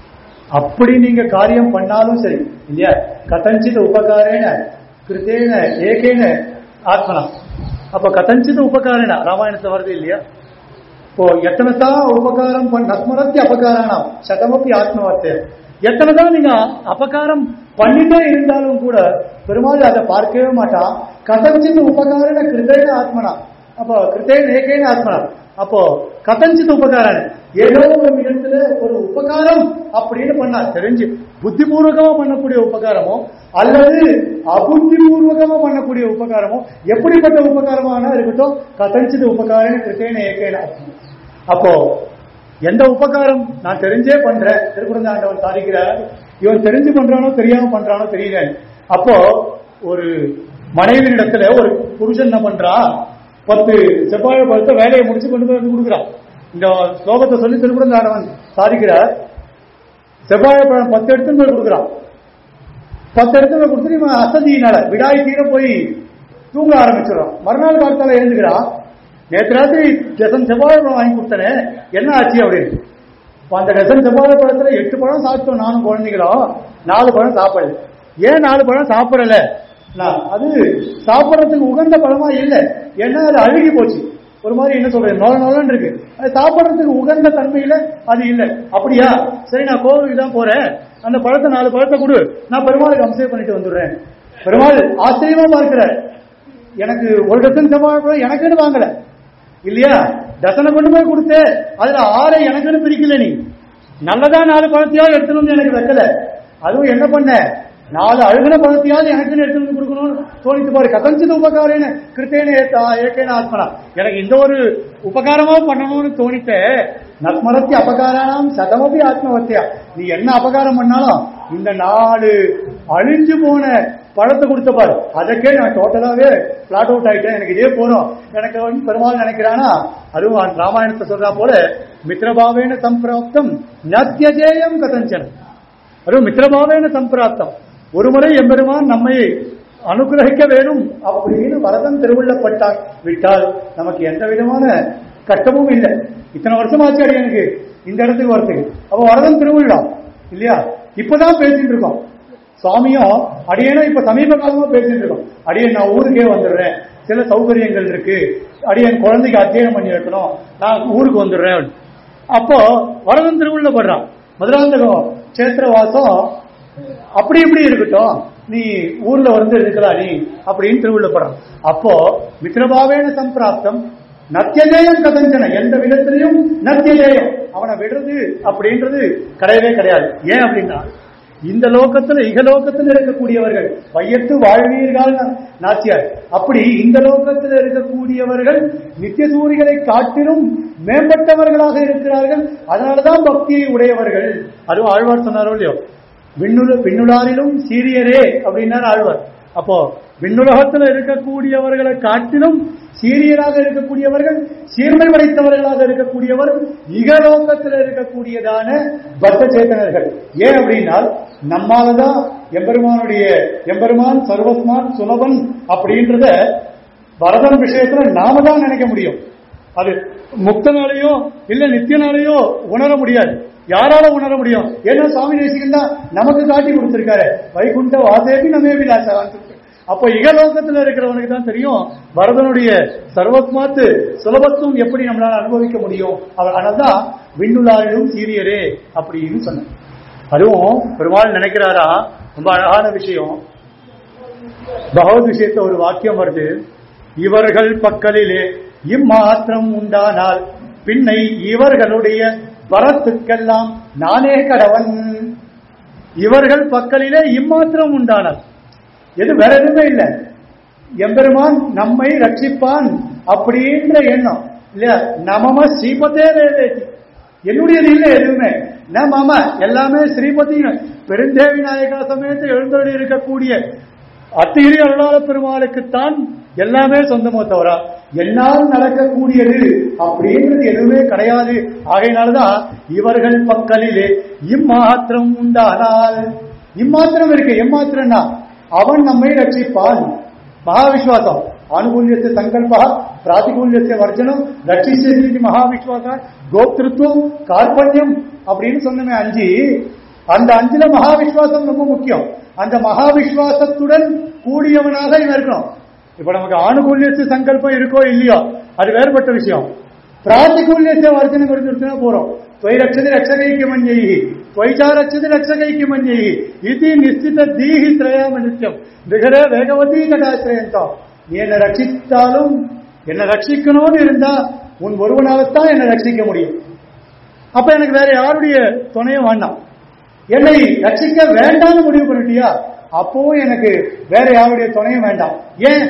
அப்படி நீங்க காரியம் பண்ணாலும் சரி இல்லையா கதஞ்சித் உபகாரேன கிருத்தேன ஏகேன ஆத்மனா அப்ப கதஞ்சித் உபகாரேன ராமாயணத்துல வருது இல்லையா இப்போ எத்தனை தான் உபகாரம் பண்ண நஸ்மரத்தி அபகாரானாம் சதமப்பி ஆத்மவார்த்தை எத்தனை தான் நீங்க அபகாரம் பண்ணிட்டே இருந்தாலும் கூட பெருமாள் அதை பார்க்கவே மாட்டான் கதஞ்சித் உபகாரன கிருத்தேன ஆத்மனா அப்போ கிருத்தேன ஏகேன ஆத்மனா அப்போ கதஞ்சித் உபகாரம் ஏதோ ஒரு இடத்துல ஒரு உபகாரம் அப்படின்னு பண்ணா தெரிஞ்சு புத்திபூர்வகமா பண்ணக்கூடிய உபகாரமோ அல்லது அபுத்திபூர்வகமா பண்ணக்கூடிய உபகாரமோ எப்படிப்பட்ட உபகாரமான இருக்கட்டும் கதஞ்சித் உபகாரம் கிருத்தேன ஏகேன அப்போ எந்த உபகாரம் நான் தெரிஞ்சே பண்றேன் திருக்குறந்தாண்டவன் சாதிக்கிறார் இவன் தெரிஞ்சு பண்றானோ தெரியாம பண்றானோ தெரியல அப்போ ஒரு மனைவியிடத்துல ஒரு புருஷன் என்ன பண்றான் பத்து செவ்வாழை பழத்தை வேலையை முடிச்சு கொண்டு போய் வந்து கொடுக்குறான் இந்த ஸ்லோகத்தை சொல்லி திருக்குறந்தாண்டவன் சாதிக்கிறார் செவ்வாழை பழம் பத்து எடுத்துன்னு போய் கொடுக்குறான் பத்து இடத்துல கொடுத்துட்டு இவன் அசதியினால விடாய் தீர போய் தூங்க ஆரம்பிச்சிடறான் மறுநாள் காலத்தால எழுந்துக்கிறான் நேற்று ராத்திரி டசன் செவ்வாழைப்பழம் வாங்கி கொடுத்தனே என்ன ஆச்சு அப்படின்னு அப்ப அந்த டசன் செவ்வாழைப்பழத்துல எட்டு பழம் சாப்பிட்டோம் நானும் குழந்தைகளும் நாலு பழம் சாப்பிடல ஏன் நாலு பழம் சாப்பிடல நான் அது சாப்பிடறதுக்கு உகந்த பழமா இல்ல ஏன்னா அது அழுகி போச்சு ஒரு மாதிரி என்ன சொல்றது நோல நோலன்னு இருக்கு அது சாப்பிடறதுக்கு உகந்த தன்மையில அது இல்ல அப்படியா சரி நான் கோவிலுக்கு தான் போறேன் அந்த பழத்தை நாலு பழத்தை கொடு நான் பெருமாளுக்கு அம்சம் பண்ணிட்டு வந்துடுறேன் பெருமாள் ஆச்சரியமா பார்க்கிறார் எனக்கு ஒரு டசன் செவ்வாழைப்பழம் எனக்குன்னு வாங்கல இல்லையா டசனை கொண்டு போய் கொடுத்து அதுல ஆறை எனக்குன்னு பிரிக்கல நீ நல்லதா நாலு பழத்தையாவது எடுத்துன்னு வந்து எனக்கு வைக்கல அதுவும் என்ன பண்ண நாலு அழுகின பழத்தையாவது எனக்குன்னு எடுத்துன்னு வந்து கொடுக்கணும்னு தோணித்து பாரு கதஞ்சித உபகாரேன கிருத்தேன ஏத்தா ஏக்கேன ஆத்மனா எனக்கு இந்த ஒரு உபகாரமா பண்ணணும்னு தோணித்த நஸ்மரத்தி அபகாரானாம் சதமபி ஆத்மவத்தியா நீ என்ன அபகாரம் பண்ணாலும் இந்த நாலு அழிஞ்சு போன பழத்தை கொடுத்த பாரு அதற்கே நான் டோட்டலாவே பிளாட் அவுட் ஆயிட்டேன் எனக்கு இதே போறோம் எனக்கு வந்து பெருமாள் நினைக்கிறானா அதுவும் அந்த ராமாயணத்தை சொல்றா போல மித்ரபாவேன சம்பிராப்தம் நத்தியஜேயம் கதஞ்சன் அதுவும் மித்ரபாவேன சம்பிராப்தம் ஒருமுறை எம்பெருமான் நம்மை அனுகிரகிக்க வேணும் அப்படின்னு வரதன் திருவுள்ளப்பட்டார் விட்டால் நமக்கு எந்த விதமான கஷ்டமும் இல்லை இத்தனை வருஷம் ஆச்சு அடி எனக்கு இந்த இடத்துக்கு வரத்துக்கு அப்ப வரதன் திருவிழா இல்லையா இப்பதான் பேசிட்டு இருக்கோம் சுவாமியும் அடியேனும் இப்ப சமீப காலமா பேசிட்டு இருக்கோம் அடியேன் நான் ஊருக்கே வந்துடுறேன் சில சௌகரியங்கள் இருக்கு அடியேன் குழந்தைக்கு அத்தியனம் பண்ணி வைக்கணும் நான் ஊருக்கு வந்துடுறேன் அப்போ வரதன் திருவிழா படுறான் மதுராந்தகம் சேத்திர வாசம் அப்படி இப்படி இருக்கட்டும் நீ ஊர்ல வந்து இருக்கலாம் நீ அப்படின்னு திருவிழப்படுறான் அப்போ மித்ரபாவேன சம்பிராப்தம் நத்தியஜேயம் கதஞ்சன எந்த விதத்திலையும் நத்தியஜேயம் அவனை விடுறது அப்படின்றது கிடையவே கிடையாது ஏன் அப்படின்னா இந்த லோகத்துல இகலோகத்தில் இருக்கக்கூடியவர்கள் வையத்து வாழ்வீர்கள் நாச்சியார் அப்படி இந்த லோகத்தில் இருக்கக்கூடியவர்கள் நித்திய சூரிகளை காட்டிலும் மேம்பட்டவர்களாக இருக்கிறார்கள் அதனாலதான் பக்தியை உடையவர்கள் அதுவும் ஆழ்வார் சொன்னாரோ இல்லையோ விண்ணுல விண்ணுளாரிலும் சீரியரே அப்படின்னார் ஆழ்வார் அப்போ விண்ணுலகத்தில் இருக்கக்கூடியவர்களை காட்டிலும் சீரியராக இருக்கக்கூடியவர்கள் சீர்மை படைத்தவர்களாக இருக்கக்கூடியவர் இகலோகத்தில் இருக்கக்கூடியதான பக்த சேத்தனர்கள் ஏன் அப்படின்னா நம்மாலதான் எம்பெருமானுடைய எம்பெருமான் சர்வஸ்மான் சுலபன் அப்படின்றத வரதன் விஷயத்துல நாம தான் நினைக்க முடியும் அது முக்தனாலேயோ இல்ல நித்தியனாலேயோ உணர முடியாது யாரால உணர முடியும் ஏன்னா சுவாமி தேசிகன் தான் நமக்கு காட்டி கொடுத்திருக்காரு வைகுண்ட வாசேபி நமே விலாசகான் அப்போ இகலோகத்துல இருக்கிறவனுக்கு தான் தெரியும் வரதனுடைய சர்வஸ்மாத்து சுலபத்துவம் எப்படி நம்மளால அனுபவிக்க முடியும் அவர் அதனால்தான் விண்ணுலாரிலும் சீரியரே அப்படின்னு சொன்னார் அதுவும் பெருமாள் நினைக்கிறாரா ரொம்ப அழகான விஷயம் பகவத் விஷயத்த ஒரு வாக்கியம் வருது இவர்கள் பக்கலிலே இம்மாத்திரம் உண்டானால் பின்னை இவர்களுடைய வரத்துக்கெல்லாம் நானே கடவன் இவர்கள் பக்கலிலே இம்மாத்திரம் உண்டானால் எது வேற எதுவுமே இல்லை எம்பெருமான் நம்மை ரட்சிப்பான் அப்படின்ற எண்ணம் இல்லையா நமம ஸ்ரீபதே வேதேதி என்னுடையது இல்லை எதுவுமே நமம எல்லாமே ஸ்ரீபதி பெருந்தேவி நாயகா சமயத்தில் எழுந்தருளி இருக்கக்கூடிய அத்திகிரி அருளாள பெருமாளுக்குத்தான் எல்லாமே சொந்தமோ தவிர என்னால் நடக்கக்கூடியது அப்படின்றது எதுவுமே கிடையாது ஆகையினாலதான் இவர்கள் பக்கலிலே இம்மாத்திரம் உண்டானால் இம்மாத்திரம் இருக்கு எம்மாத்திரம்னா அவன் நம்மை ரட்சிப்பான் மகாவிஸ்வாசம் ஆனுகூல்யத்தை சங்கல்பா பிராதிகூல்யத்தை வர்ஜனம் ரட்சிச்சது மகாவிஸ்வாச கோப்திருத்துவம் கார்பண்யம் அப்படின்னு சொன்னமே அஞ்சு அந்த அஞ்சுல மகாவிஸ்வாசம் ரொம்ப முக்கியம் அந்த மகாவிஸ்வாசத்துடன் கூடியவனாக இவன் இருக்கணும் இப்ப நமக்கு ஆணுகூல்யத்து சங்கல்பம் இருக்கோ இல்லையோ அது வேறுபட்ட விஷயம் பிராத்திகூல்யத்தை வர்ஜனம் கொடுத்துருச்சுன்னா போறோம் त्वयि रक्षति रक्षकैक्यमन्यैः त्वयि च रक्षति रक्षकैक्यमन्यैः इति நிச்சித தீஹி திரயம் நித்தியம் விகர வேகவதி கடாசிரயந்தம் நீ என்னை ரட்சித்தாலும் என்னை ரட்சிக்கணும்னு இருந்தா உன் ஒருவனால்தான் என்னை ரட்சிக்க முடியும் அப்ப எனக்கு வேற யாருடைய துணையும் வேண்டாம் என்னை ரட்சிக்க வேண்டாம்னு முடிவு பண்ணிட்டியா அப்போ எனக்கு வேற யாருடைய துணையும் வேண்டாம் ஏன்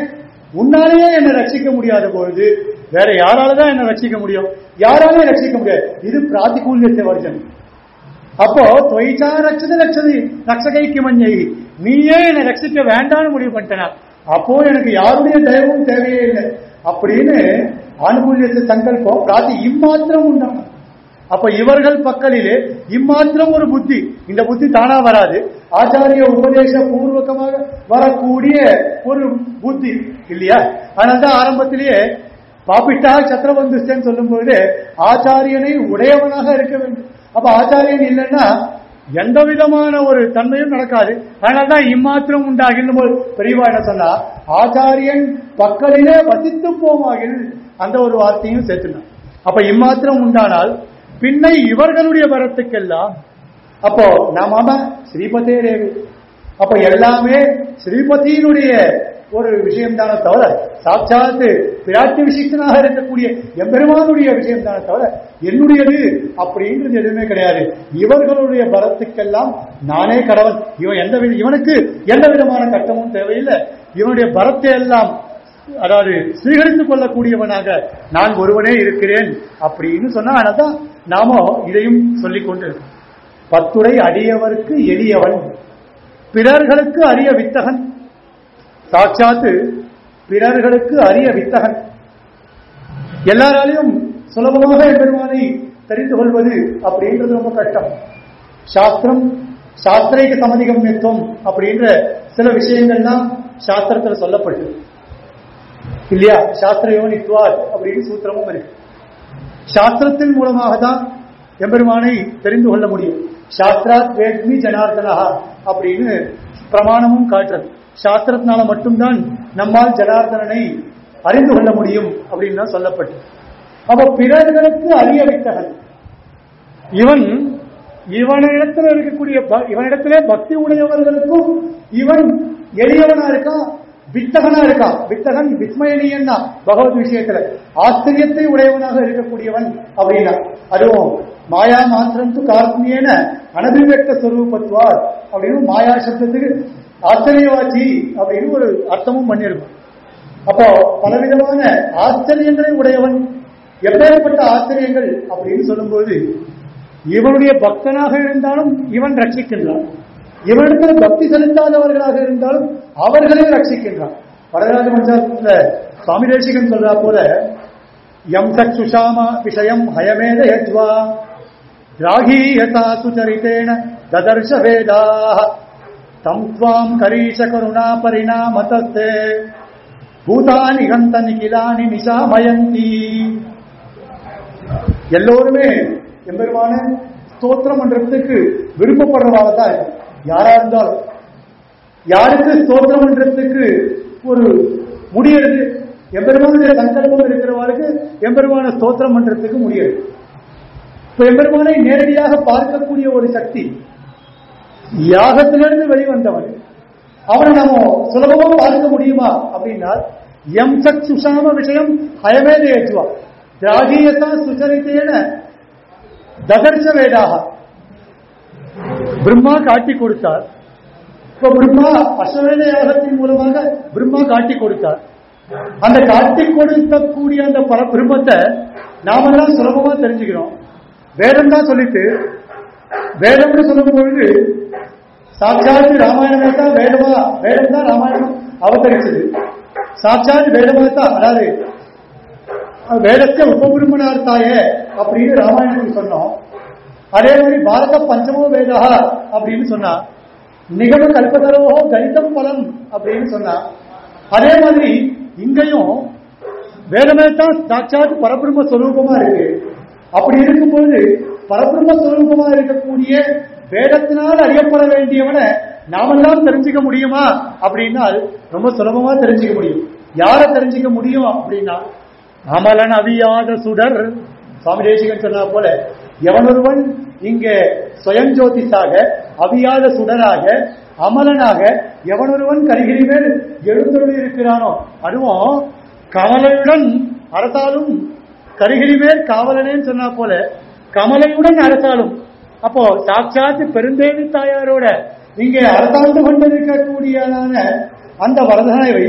உன்னாலேயே என்னை ரட்சிக்க முடியாத பொழுது வேற யாரால தான் என்னை ரட்சிக்க முடியும் யாராலே ரட்சிக்க முடியாது இது பிராதிகூல்யத்தை வருஷம் அப்போ துவைச்சா ரட்சத ரட்சதி ரட்சகைக்கு மஞ்சை நீயே என்னை ரட்சிக்க வேண்டாம்னு முடிவு பண்ணிட்டனா அப்போ எனக்கு யாருடைய தயவும் தேவையே இல்லை அப்படின்னு ஆனுகூல்யத்தை சங்கல்பம் பிராத்தி இம்மாத்திரம் உண்டான அப்ப இவர்கள் பக்கலிலே இம்மாத்திரம் ஒரு புத்தி இந்த புத்தி தானா வராது ஆச்சாரிய உபதேச பூர்வகமாக வரக்கூடிய ஒரு புத்தி இல்லையா அதனால்தான் ஆரம்பத்திலேயே பாப்பிட்டா சத்திரபந்துஸ்தன் சொல்லும் பொழுது ஆச்சாரியனை உடையவனாக இருக்க வேண்டும் அப்ப ஆச்சாரியன் இல்லைன்னா எந்த விதமான ஒரு தன்மையும் நடக்காது அதனால்தான் இம்மாத்திரம் உண்டாகின்ற போது பெரியவா என்ன சொன்னா ஆச்சாரியன் பக்கலிலே வசித்து போமாகில் அந்த ஒரு வார்த்தையும் சேர்த்துனான் அப்ப இம்மாத்திரம் உண்டானால் பின்னை இவர்களுடைய வரத்துக்கெல்லாம் அப்போ நாம ஸ்ரீபதே ரேவி அப்ப எல்லாமே ஸ்ரீபதியினுடைய ஒரு விஷயம் தானே தவிர சாட்சாத்து பிராட்டி விசிஷ்டனாக இருக்கக்கூடிய எம்பெருமானுடைய விஷயம் தானே தவிர என்னுடையது அப்படின்றது எதுவுமே கிடையாது இவர்களுடைய பரத்துக்கெல்லாம் நானே கடவுள் இவன் எந்த வி- இவனுக்கு எந்த விதமான கட்டமும் தேவையில்லை இவனுடைய பரத்தை எல்லாம் அதாவது ஸ்வீகரித்துக் கொள்ளக்கூடியவனாக நான் ஒருவனே இருக்கிறேன் அப்படின்னு சொன்னா அதனால்தான் நாம இதையும் சொல்லிக் கொண்டு இருக்கோம். பத்துரை அடியவருக்கு எளியவன் பிறர்களுக்கு அரிய வித்தகன் சாட்சாத்து பிறர்களுக்கு அரிய வித்தகன் எல்லாராலையும் சுலபமாக பெருமானை தெரிந்து கொள்வது அப்படின்றது ரொம்ப கஷ்டம் சாஸ்திரம் சாஸ்திரைக்கு சமதிகம்யத்துவம் அப்படின்ற சில விஷயங்கள்லாம் சாஸ்திரத்துல சொல்லப்பட்டு இல்லையா சாஸ்திர யோனித்வாத் அப்படின்னு சூத்திரமும் இருக்கு சாஸ்திரத்தின் மூலமாக தான் எம்பெருமானை தெரிந்து கொள்ள முடியும் சாஸ்திராத் வேத்மி ஜனார்தனா அப்படின்னு பிரமாணமும் காட்டுறது சாஸ்திரத்தினால மட்டும்தான் நம்மால் ஜனார்தனனை அறிந்து கொள்ள முடியும் அப்படின்னு தான் சொல்லப்பட்டு அப்ப பிறர்களுக்கு அறிய வித்தகன் இவன் இவனிடத்துல இருக்கக்கூடிய ப- இவனிடத்திலே பக்தி உடையவர்களுக்கும் இவன் எளியவனா இருக்கான் வித்தகனா இருக்கான் வித்தகன் விஸ்மயனியன் தான் பகவத் விஷயத்துல ஆச்சரியத்தை உடையவனாக இருக்கக்கூடியவன் அப்படின்னா அதுவும் மாயா மாத்திரம் து கார்மியன அனபிவெக்த சொரூபத்துவார் அப்படின்னு மாயா சப்தத்துக்கு ஆச்சரியவாச்சி அப்படின்னு ஒரு அர்த்தமும் பண்ணியிருக்கும் அப்போ பலவிதமான ஆச்சரியங்களை உடையவன் எப்பேற்பட்ட ஆச்சரியங்கள் அப்படின்னு சொல்லும்போது இவனுடைய பக்தனாக இருந்தாலும் இவன் ரட்சிக்கின்றான் இவனிடத்தில் பக்தி செலுத்தாதவர்களாக இருந்தாலும் அவர்களே ரட்சிக்கின்றான் வரதராஜ பஞ்சாயத்துல சுவாமி தேசிகன் சொல்றா போல யம் சக் சுஷாமா விஷயம் ஹயமேத யஜ்வா ராகீயதா சுச்சரித்தேன ததர்ஷ வேதாக தம் துவாம் கரீஷ கருணா பரிணாமதஸ்தே பூதானி கந்த நிகிலானி நிஷாமயந்தி எல்லோருமே எம்பெருமான ஸ்தோத்திரம் பண்றதுக்கு விருப்பப்படுறவாக தான் இருக்கும் யாரா இருந்தாலும் யாருக்கு ஸ்தோத்திரம் பண்றதுக்கு ஒரு முடியறது எம்பெருமானுடைய சங்கல்பம் இருக்கிறவர்களுக்கு எம்பெருமான ஸ்தோத்திரம் பண்றதுக்கு முடியாது இப்ப எம்பெருமானை நேரடியாக பார்க்கக்கூடிய ஒரு சக்தி யாகத்திலிருந்து வெளிவந்தவன் அவனை நாம சுலபமா பார்க்க முடியுமா அப்படின்னா எம் சக் சுஷாம விஷயம் ஹயமேத ஏற்றுவா திராகியதா சுச்சரித்தேன ததர்ஷ வேதாக பிரம்மா காட்டி கொடுத்தார் இப்ப பிரம்மா அஸ்வவேத யாகத்தின் மூலமாக பிரம்மா காட்டி கொடுத்தார் அந்த காட்டி கொடுக்கக்கூடிய அந்த பர பிரம்மத்தை நாமெல்லாம் சுலபமா தெரிஞ்சுக்கிறோம் வேதம் தான் சொல்லிட்டு வேதம்னு சொல்லும் பொழுது சாட்சாத் ராமாயணமே தான் வேதமா வேதம் தான் ராமாயணம் அவதரிச்சது சாட்சாத் வேதமா தான் அதாவது வேதத்தை உபபிரமணார்த்தாய அப்படின்னு ராமாயணத்துக்கு சொன்னோம் அதே மாதிரி பாரத பஞ்சமோ வேதா அப்படின்னு சொன்னா நிகழ கல்பதரவோ கணிதம் பலம் அப்படின்னு சொன்னா அதே மாதிரி இங்கேயும் வேதமே தான் சாட்சாத் பரபிரம்ம ஸ்வரூபமா இருக்கு அப்படி இருக்கும்போது பரபிரம்ம ஸ்வரூபமா இருக்கக்கூடிய வேதத்தினால் அறியப்பட வேண்டியவனை நாமெல்லாம் தெரிஞ்சுக்க முடியுமா அப்படின்னா ரொம்ப சுலபமா தெரிஞ்சுக்க முடியும் யாரை தெரிஞ்சுக்க முடியும் அப்படின்னா அமலன் அவியாத சுடர் சுவாமி தேசிகன் சொன்னா போல எவனொருவன் இங்கே சுயஞ்சோதிஷாக அவியாத சுடராக அமலனாக எவனொருவன் கரிகிரி மேல் எழுந்தொழி இருக்கிறானோ அதுவும் கமலையுடன் அரசாலும் கரிகிரி மேல் காவலனேன்னு சொன்னா போல கமலையுடன் அரசாலும் அப்போ சாட்சாத் பெருந்தேவி தாயாரோட இங்கே அரசாண்டு கொண்டிருக்கக்கூடியதான அந்த வரதனை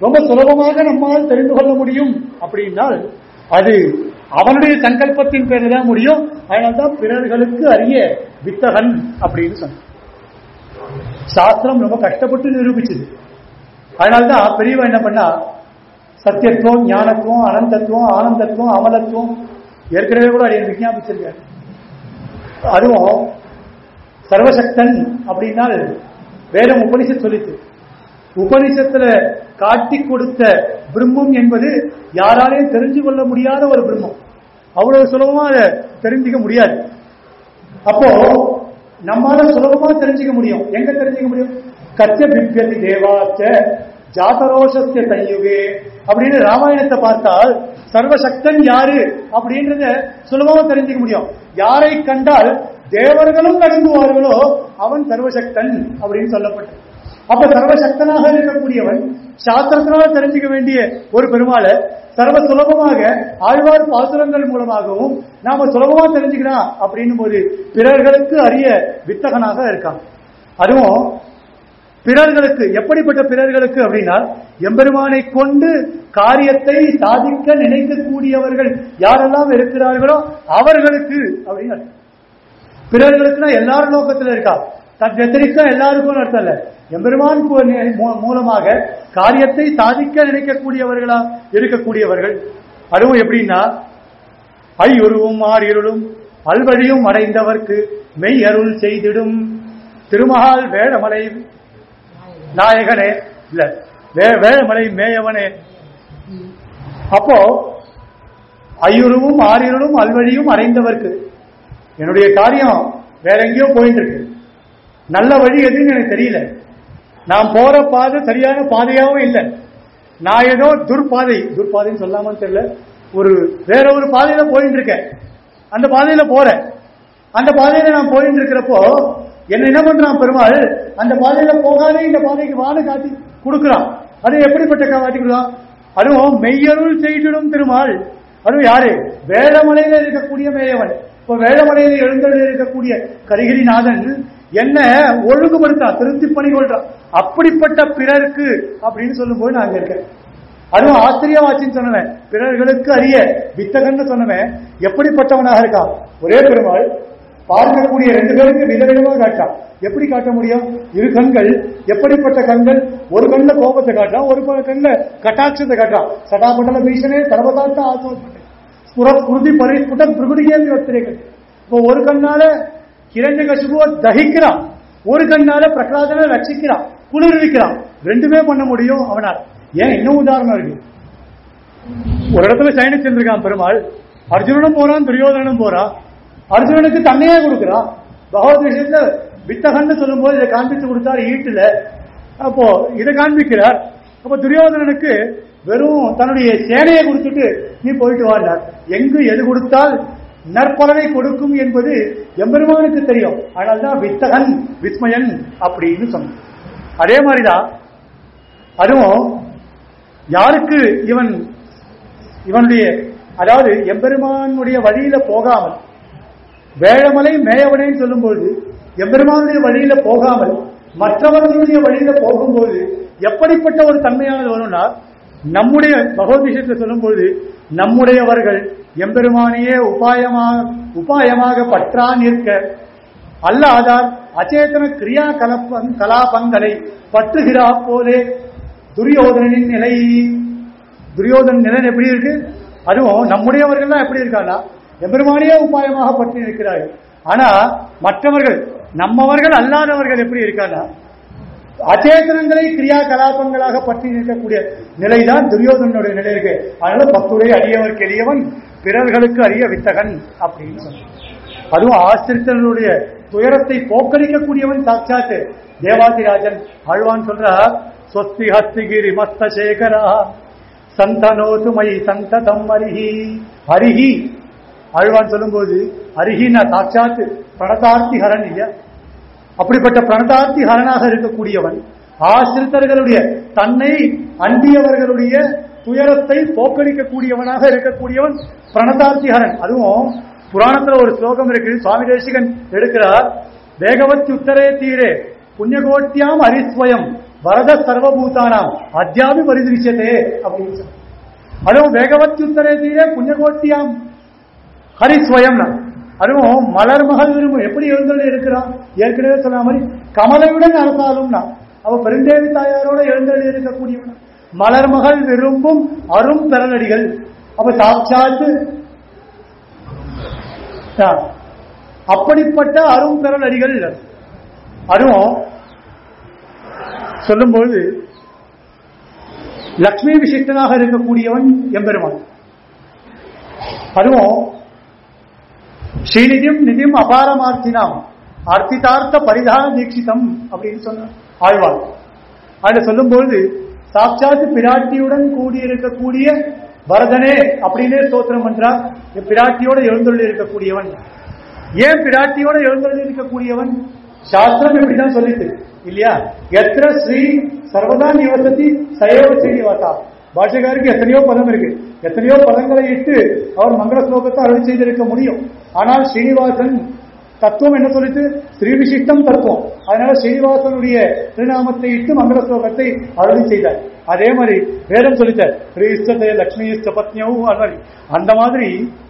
ரொம்ப சுலபமாக நம்மால் தெரிந்து கொள்ள முடியும் அப்படின்னால் அது அவனுடைய சங்கல்பத்தின் பேரில் தான் முடியும் அதனால்தான் பிறர்களுக்கு அரிய வித்தகன் அப்படின்னு சொன்ன சாஸ்திரம் ரொம்ப கஷ்டப்பட்டு நிரூபிச்சது அதனால்தான் பெரியவன் என்ன பண்ணா சத்தியத்துவம் ஞானத்துவம் அனந்தத்துவம் ஆனந்தத்துவம் அமலத்துவம் ஏற்கனவே கூட அதை விஞ்ஞாபிச்சிருக்காரு அதுவும் சர்வசக்தன் அப்படின்னால் வேதம் உபனிஷத் சொல்லிச்சு உபனிஷத்துல காட்டி கொடுத்த பிரம்மம் என்பது யாராலையும் தெரிஞ்சு கொள்ள முடியாத ஒரு பிரம்மம் அவ்வளவு சுலபமா அதை தெரிஞ்சுக்க முடியாது அப்போ நம்மால சுலபமா தெரிஞ்சுக்க முடியும் எங்க தெரிஞ்சுக்க முடியும் கத்திய பிப்யதி தேவாச்ச ஜாதரோஷஸ்ய கையுகே அப்படின்னு ராமாயணத்தை பார்த்தால் சர்வசக்தன் யாரு அப்படின்றத சுலபமா தெரிஞ்சுக்க முடியும் யாரை கண்டால் தேவர்களும் நடுங்குவார்களோ அவன் சர்வசக்தன் அப்படின்னு சொல்லப்பட்டது அப்ப சர்வசக்தனாக இருக்கக்கூடியவன் சாஸ்திரத்தினால் தெரிஞ்சுக்க வேண்டிய ஒரு பெருமாளை சர்வ சுலபமாக ஆழ்வார் பாசுரங்கள் மூலமாகவும் நாம சுலபமா தெரிஞ்சுக்கலாம் அப்படின்னும் போது பிறர்களுக்கு அரிய வித்தகனாக இருக்கான் அதுவும் பிறர்களுக்கு எப்படிப்பட்ட பிறர்களுக்கு அப்படின்னா எம்பெருமானை கொண்டு காரியத்தை சாதிக்க நினைக்கக்கூடியவர்கள் யாரெல்லாம் இருக்கிறார்களோ அவர்களுக்கு அப்படின்னு அர்த்தம். பிறர்களுக்குன்னா எல்லாரும் நோக்கத்தில் இருக்கா தன் வெத்தரிக்கா எல்லாருக்கும் அர்த்தம் இல்ல எம்பெருமான் கு- மூ- மூலமாக காரியத்தை சாதிக்க நினைக்கக்கூடியவர்களா இருக்கக்கூடியவர்கள் அதுவும் எப்படின்னா ஐயுருவும் ஆறிருளும் அல்வழியும் அடைந்தவர்க்கு மெய் அருள் செய்திடும் திருமகால் வேடமலை நாயகனே இல்ல வே- வேடமலை மேயவனே அப்போ ஐயுருவும் ஆறிருளும் அல்வழியும் அடைந்தவர்க்கு என்னுடைய காரியம் வேற எங்கேயோ போயிட்டு இருக்கு நல்ல வழி எதுன்னு எனக்கு தெரியல நான் போற பாதை சரியான பாதையாவும் இல்லை நான் ஏதோ துர்பாதை துர்பாதைன்னு சொல்லாமன்னு தெரியல ஒரு வேற ஒரு பாதையில போயிட்டு இருக்கேன் அந்த பாதையில போறேன் அந்த பாதையில நான் போயிட்டு இருக்கிறப்போ என்ன என்ன பண்றான் பெருமாள் அந்த பாதையில போகாதே இந்த பாதைக்கு வாழை காட்டி கொடுக்குறான் அது எப்படிப்பட்ட கா- காட்டி கொடுக்குறான் அதுவும் மெய்யருள் செய்திடும் திருமால் அதுவும் யாரு வேளமலையில இருக்கக்கூடிய மேயவன் இப்ப வேளமலையில எழுந்தருள் இருக்கக்கூடிய கரிகிரிநாதன் என்ன ஒழுங்குபடுத்தான் திருத்தி பணி கொள்றான் அப்படிப்பட்ட பிறருக்கு அப்படின்னு சொல்லும்போது நான் அங்க இருக்கேன் அதுவும் ஆச்சரியவாச்சின்னு சொன்னவன் பிறர்களுக்கு அறிய வித்தகன்னு சொன்னவன் எப்படிப்பட்டவனாக இருக்கான் ஒரே பெருமாள் பார்க்கக்கூடிய ரெண்டு பேருக்கு விதவிதமாக காட்டான் எப்படி காட்ட முடியும் இரு கண்கள் எப்படிப்பட்ட கண்கள் ஒரு கண்ணுல கோபத்தை காட்டான் ஒரு ப- கண்ணுல கட்டாட்சத்தை காட்டான் சடாபட்டல பீஷனே சர்வதாட்ட ஆசோப்பட்டேன் ஸ்புர ஸ்மிருதி பரிஸ்புட பிரகுதிகே யோத்திரைகள் இப்போ ஒரு கண்ணால கிரண்ய கசுபுவ தகிக்கிறான் ஒரு கண்ணால பிரகலாதனை ரட்சிக்கிறான் குளிர்விக்கிறான் ரெண்டுமே பண்ண முடியும் அவனால் ஏன் இன்னும் உதாரணம் இருக்கு ஒரு இடத்துல சயனிச்சு இருக்கான் பெருமாள் அர்ஜுனனும் போறான் துரியோதனனும் போறான் அர்ஜுனனுக்கு தன்னையே கொடுக்கிறான் பகவத் விஷயத்துல வித்தகன்னு சொல்லும்போது இதை காண்பித்து கொடுத்தார் ஈட்டுல அப்போ இதை காண்பிக்கிறார் அப்ப துரியோதனனுக்கு வெறும் தன்னுடைய சேனையை கொடுத்துட்டு நீ போயிட்டு வாண்டார் எங்கு எது கொடுத்தால் நற்பலனை கொடுக்கும் என்பது எம்பெருமானுக்கு தெரியும் அதனால்தான் வித்தகன் விஸ்மயன் அப்படின்னு சொன்னான் அதே மாதிரிதான் அதுவும் யாருக்கு இவன் இவனுடைய அதாவது எம்பெருமானுடைய வழியில போகாமல் வேழமலை மேயவனேன்னு சொல்லும்போது எம்பெருமானுடைய வழியில போகாமல் மற்றவர்களுடைய வழியில போகும்போது எப்படிப்பட்ட ஒரு தன்மையானது வரும்னா நம்முடைய பகவத் விஷயத்தை சொல்லும்போது நம்முடையவர்கள் எம்பெருமானையே உபாயமாக உபாயமாக பற்றா நிற்க அல்லாதார் அச்சேதன கிரியா கலப்ப கலாபங்களை பற்றுகிறா போலே துரியோதனின் நிலை துரியோதன நிலை எப்படி இருக்கு அதுவும் நம்முடையவர்கள் தான் எப்படி இருக்காங்கன்னா எம்பெருமானையே உபாயமாக பற்றி இருக்கிறார்கள் ஆனா மற்றவர்கள் நம்மவர்கள் அல்லாதவர்கள் எப்படி இருக்காங்கன்னா அச்சேதனங்களை கிரியா கலாபங்களாக பற்றி நிற்கக்கூடிய நிலைதான் துரியோதனுடைய நிலை இருக்கு அதனால பத்துடைய அடியவருக்கு எளியவன் பிறர்களுக்கு அரிய வித்தகன் அப்படின்னு சொன்னான் அதுவும் ஆசிரியர்களுடைய துயரத்தை போக்கடிக்கக்கூடியவன் சாட்சாத்து தேவாதிராஜன் ஆழ்வான் சொல்றார் ஸ்வஸ்தி ஹஸ்திகிரி மஸ்த சேகரா சந்தனோது மயி சந்ததம் அரிஹி ஹரிஹி ஆழ்வான் சொல்லும்போது அரிஹின்னா சாட்சாத்து பிரணதார்த்தி ஹரன் இல்லையா அப்படிப்பட்ட பிரணதார்த்தி ஹரனாக இருக்கக்கூடியவன் ஆசிரித்தர்களுடைய தன்னை அண்டியவர்களுடைய துயரத்தை போக்கடிக்கக்கூடியவனாக இருக்கக்கூடியவன் பிரணதார்த்தி ஹரன் அதுவும் புராணத்துல ஒரு ஸ்லோகம் இருக்கு சுவாமி தேசிகன் எடுக்கிறார் வேகவத் உத்தரே தீரே புண்ணியகோட்டியாம் அரிஸ்வயம் வரத சர்வபூதானாம் அத்தியாபி பரிதிருச்சதே அப்படின்னு சொல்றார். அதுவும் வேகவத்யுத்தரே தீரே புண்ணியகோட்டியாம் ஹரிஸ்வயம் அதுவும் மலர் மகள் விரும்பும் எப்படி எழுந்தொழி இருக்கிறான் ஏற்கனவே சொன்ன மாதிரி கமலையுடன் அரசாலும்னா அவ பெருந்தேவி தாயாரோட எழுந்தொழி இருக்கக்கூடியவன் மலர் மகள் விரும்பும் அரும் பெறலடிகள் அப்ப சாட்சாத்து ஆ, அப்படிப்பட்ட அரும் பெறலடிகள் அதுவும் சொல்லும்போது லக்ஷ்மி விசிஷ்டனாக இருக்கக்கூடியவன் எம்பெருமான் அதுவும் ஸ்ரீநிதியும் நிதியும் அபாரமார்த்தினாம் அர்த்திதார்த்த பரிதான தீட்சிதம் அப்படின்னு சொன்ன ஆழ்வார் அதுல சொல்லும்போது சாட்சாத்து பிராட்டியுடன் கூடியிருக்கக்கூடிய வரதனே அப்படின்னே ஸ்தோத்திரம் பண்றார் பிராட்டியோட எழுந்தொள்ளி இருக்கக்கூடியவன் ஏன் பிராட்டியோட எழுந்தொள்ளி இருக்கக்கூடியவன் சாஸ்திரம் இப்படிதான் சொல்லிட்டு இல்லையா எத்திர ஸ்ரீ சர்வதா நிவசதி சயவ ஸ்ரீனிவாசா பாஷகாருக்கு எத்தனையோ பதம் இருக்கு எத்தனையோ பதங்களை இட்டு அவர் மங்கள ஸ்லோகத்தை அருள் செய்திருக்க முடியும் ஆனால் ஸ்ரீனிவாசன் தத்துவம் என்ன சொல்லிட்டு ஸ்ரீ விசிஷ்டம் தத்துவம் அதனால ஸ்ரீனிவாசனுடைய திருநாமத்தை இட்டு மங்கள ஸ்லோகத்தை அருளி செய்தார் அதே மாதிரி வேதம் சொல்லிட்டார் ஸ்ரீஸ்தே லட்சுமி பத்னியவும் அது மாதிரி அந்த மாதிரி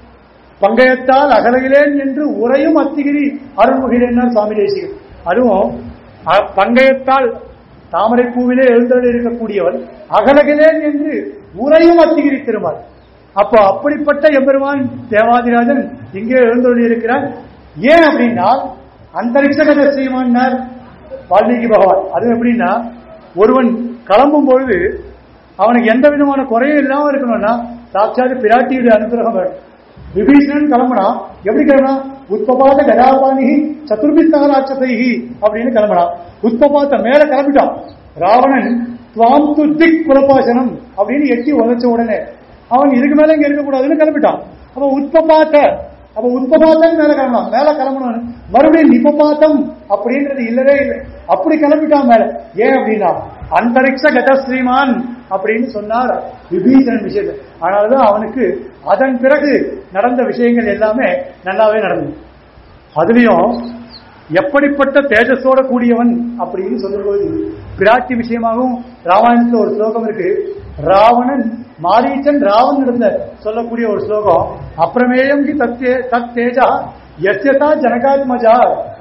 பங்கயத்தால் அகலகிலேன் என்று உரையும் அத்திகிரி அருள்முகிலேன் சுவாமி தேசிகன் அதுவும் அ- பங்கயத்தால் தாமரை பூவிலே எழுந்தருள் இருக்கக்கூடியவன் அகலகிலேன் என்று உரையும் அத்திகிரி திருமால் அப்போ அப்படிப்பட்ட எம்பெருமான் தேவாதிராஜன் இங்கே எழுந்தருளி இருக்கிறார் ஏன் அப்படின்னா அந்தரிக்ஷகத ஸ்ரீமான்னார் வால்மீகி பகவான் அது எப்படின்னா ஒருவன் கிளம்பும் பொழுது அவனுக்கு எந்த விதமான குறையும் இல்லாம இருக்கணும்னா சாட்சாத் பிராட்டியுடைய அனுகிரகம் வேணும் விபீஷணன் கிளம்புனா எப்படி கிளம்புனா உத்பபாத கதாபாணி சதுர்பித்தகராட்சதைஹி அப்படின்னு கிளம்புனான் உத்பபாத்த மேல கிளம்பிட்டான் ராவணன் துவாம் து திக் குலபாசனம் அப்படின்னு எட்டி உதைச்ச உடனே அவன் இதுக்கு மேல இங்க இருக்கக்கூடாதுன்னு கிளம்பிட்டான் அப்ப உத்பபாத்த அப்ப உத்பபாத்தம் மேல கிளம்பலாம் மேல கிளம்பணும் மறுபடியும் நிபபாத்தம் அப்படின்றது இல்லவே இல்லை அப்படி கிளம்பிட்டான் மேல ஏன் அப்படின்னா அந்தரிக்ஷ கத ஸ்ரீமான் அப்படின்னு சொன்னார் விபீஷணன் விஷயத்தை ஆனால்தான் அவனுக்கு அதன் பிறகு நடந்த விஷயங்கள் எல்லாமே நல்லாவே நடந்தது அதுலயும் எப்படிப்பட்ட தேஜஸோட கூடியவன் அப்படின்னு சொல்லும்போது பிராட்டி விஷயமாகவும் ராமாயணத்துல ஒரு ஸ்லோகம் இருக்கு ராவணன் மாரீச்சன் ராவன் இருந்த சொல்லக்கூடிய ஒரு ஸ்லோகம் அப்புறமேயம் கி தத்தே தத் தேஜா எஸ்யதா ஜனகாத்மஜா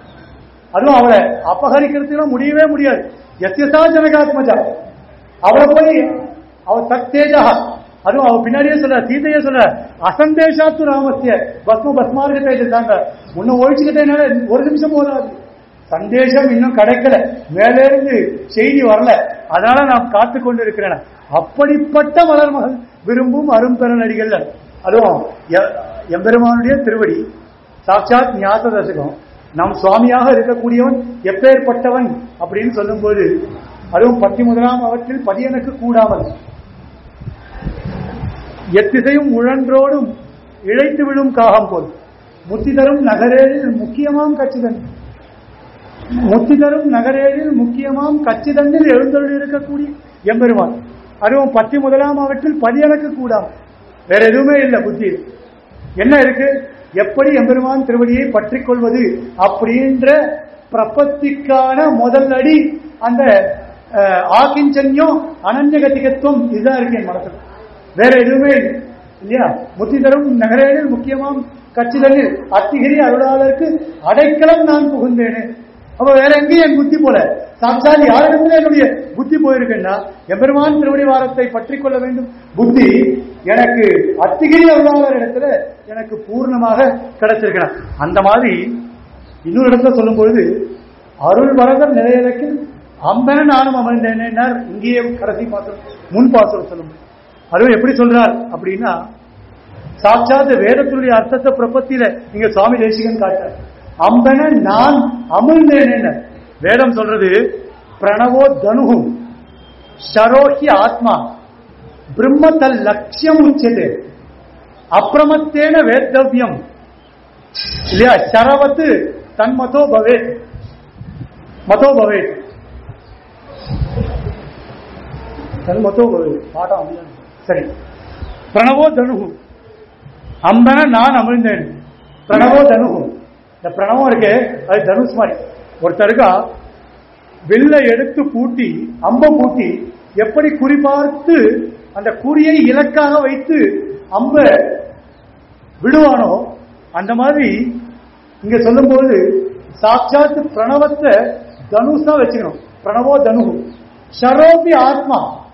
அதுவும் அவளை அபகரிக்கிறதுக்கு முடியவே முடியாது எஸ்யதா ஜனகாத்மஜா அவளை போய் அவ தத் தேஜா அதுவும் அவ பின்னாடியே சொல்ற சீதையே சொல்ற அசந்தேஷாத்து ராமஸ்ய பஸ்ம பஸ்மார்க்க தேஜாங்க உன்னை ஒழிச்சுக்கிட்டேனால ஒரு நிமிஷம் போதாது சந்தேஷம் இன்னும் கிடைக்கல மேலே இருந்து செய்தி வரல அதனால நான் காத்து கொண்டு இருக்கிறேன் அப்படிப்பட்ட மலர் மகள் விரும்பும் அரும்பெருநடிகள் அதுவும் எ- எம்பெருமானுடைய திருவடி சாட்சாத் ஞாச தசகம் நம் சுவாமியாக இருக்கக்கூடியவன் எப்பேற்பட்டவன் அப்படின்னு சொல்லும்போது அதுவும் பத்தி முதலாம் அவற்றில் பதியனுக்கு கூடாமல் எத்திசையும் உழன்றோடும் இழைத்து விழும் காகம் போல் முத்தி தரும் நகரேழில் முக்கியமாம் கச்சிதன் முத்தி தரும் நகரேழில் முக்கியமாம் கச்சிதனில் எழுந்தருள் இருக்கக்கூடிய எம்பெருமான் அதுவும் பத்தி முதலாம் அவற்றில் பதியனுக்கு கூடாம் வேற எதுவுமே இல்லை புத்தி என்ன இருக்கு எப்படி எம்பெருமான் திருவடியை பற்றிக் கொள்வது அப்படின்ற பிரபத்திக்கான முதல் அடி அந்த அஹ், ஆக்கிஞ்சன்யம் அனன்யகதிகத்துவம் இதுதான் இருக்கு என் மனசுல வேற எதுவுமே இல்லை இல்லையா முத்தி தரும் நகரேனில் முக்கியமாம் கச்சிதனில் அத்திகிரி அருளாளருக்கு அடைக்கலம் நான் புகுந்தேனே அப்ப வேற எங்கேயும் என் புத்தி போல சாட்சாத் யாரிடத்துல என்னுடைய புத்தி போயிருக்குன்னா எம்பெருமான் திருவடி வாரத்தை பற்றி கொள்ள வேண்டும் புத்தி எனக்கு அத்திகிரி அருளாளர் இடத்துல எனக்கு பூர்ணமாக கிடைச்சிருக்கிறான் அந்த மாதிரி இன்னொரு இடத்துல சொல்லும் பொழுது அருள் வரதர் நிலையதற்கு அம்பன நானும் அமர்ந்தேனார் இங்கேயே கடைசி பாத்திரம் முன் பாத்திரம் சொல்லும் அதுவும் எப்படி சொல்றார் அப்படின்னா சாட்சாத் வேதத்துடைய அர்த்தத்தை பிரபத்தியில நீங்க சுவாமி தேசிகன் காட்டார் அம்பன நான் அமிழ்ந்தேன் வேதம் சொல்றது பிரணவோ தனுகு ஷரோஹி ஆத்மா பிரம்மத்தல் லட்சியம் உச்சது அப்பிரமத்தேன வேத்தவ்யம் இல்லையா ಶರವತ್ ತನ್ಮತೋ ಭವೇತ್ ಮತೋ ಭವೇತ್ ತನ್ಮತೋ ಭವೇತ್ ಪಾಠ ಅಲ್ಲ. சரி பிரணவோ தனுகு அம்பன நான் அமிழ்ந்தேன் பிரணவோ தனுகு இந்த பிரணவம் இருக்கு அது தனுஷ் மாதிரி ஒருத்தருக்கா வில்ல எடுத்து பூட்டி அம்ப பூட்டி எப்படி குறிபார்த்து அந்த குறியை இலக்காக வைத்து அம்ப விடுவானோ அந்த மாதிரி இங்க சொல்லும்போது சாட்சாத் பிரணவத்தை தனுஷா வச்சுக்கணும் பிரணவோ தனு ஷரோபி ஆத்மா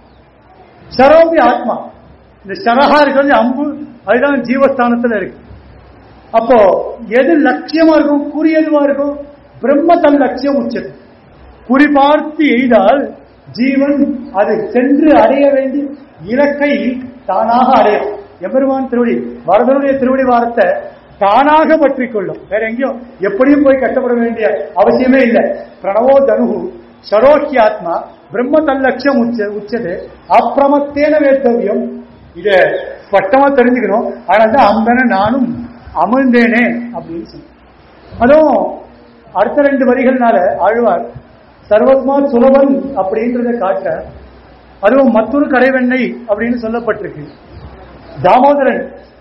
ஷரோபி ஆத்மா இந்த ஷரஹா இருக்கிறது அம்பு அதுதான் ஜீவஸ்தானத்துல இருக்கு அப்போ எது லட்சியமா இருக்கும் குறி எதுவா இருக்கும் பிரம்ம தன் லட்சியம் உச்சது குறி பார்த்து எய்தால் ஜீவன் அது சென்று அடைய வேண்டிய இலக்கை தானாக அடையும் எம்பெருமான் திருவடி வரதனுடைய திருவடி வாரத்தை தானாக பற்றிக் கொள்ளும் வேற எங்கேயும் எப்படியும் போய் கட்டப்பட வேண்டிய அவசியமே இல்லை பிரணவோ தனுகு சரோக்கியாத்மா பிரம்ம தல்லட்சியம் உச்ச உச்சது அப்பிரமத்தேன வேத்தவியம் இத ஸ்பஷ்டமா தெரிஞ்சுக்கணும் அதனால தான் அம்பன நானும் அமிழ்ந்தேனே அப்படின்னு சொன்ன அதுவும் அடுத்த ரெண்டு வரிகள்னால ஆழ்வார் சர்வஸ்மா சுலபன் அப்படின்றத காட்ட அதுவும் மற்றொரு கடைவெண்ணெய் அப்படின்னு சொல்லப்பட்டிருக்கு தாமோதரன்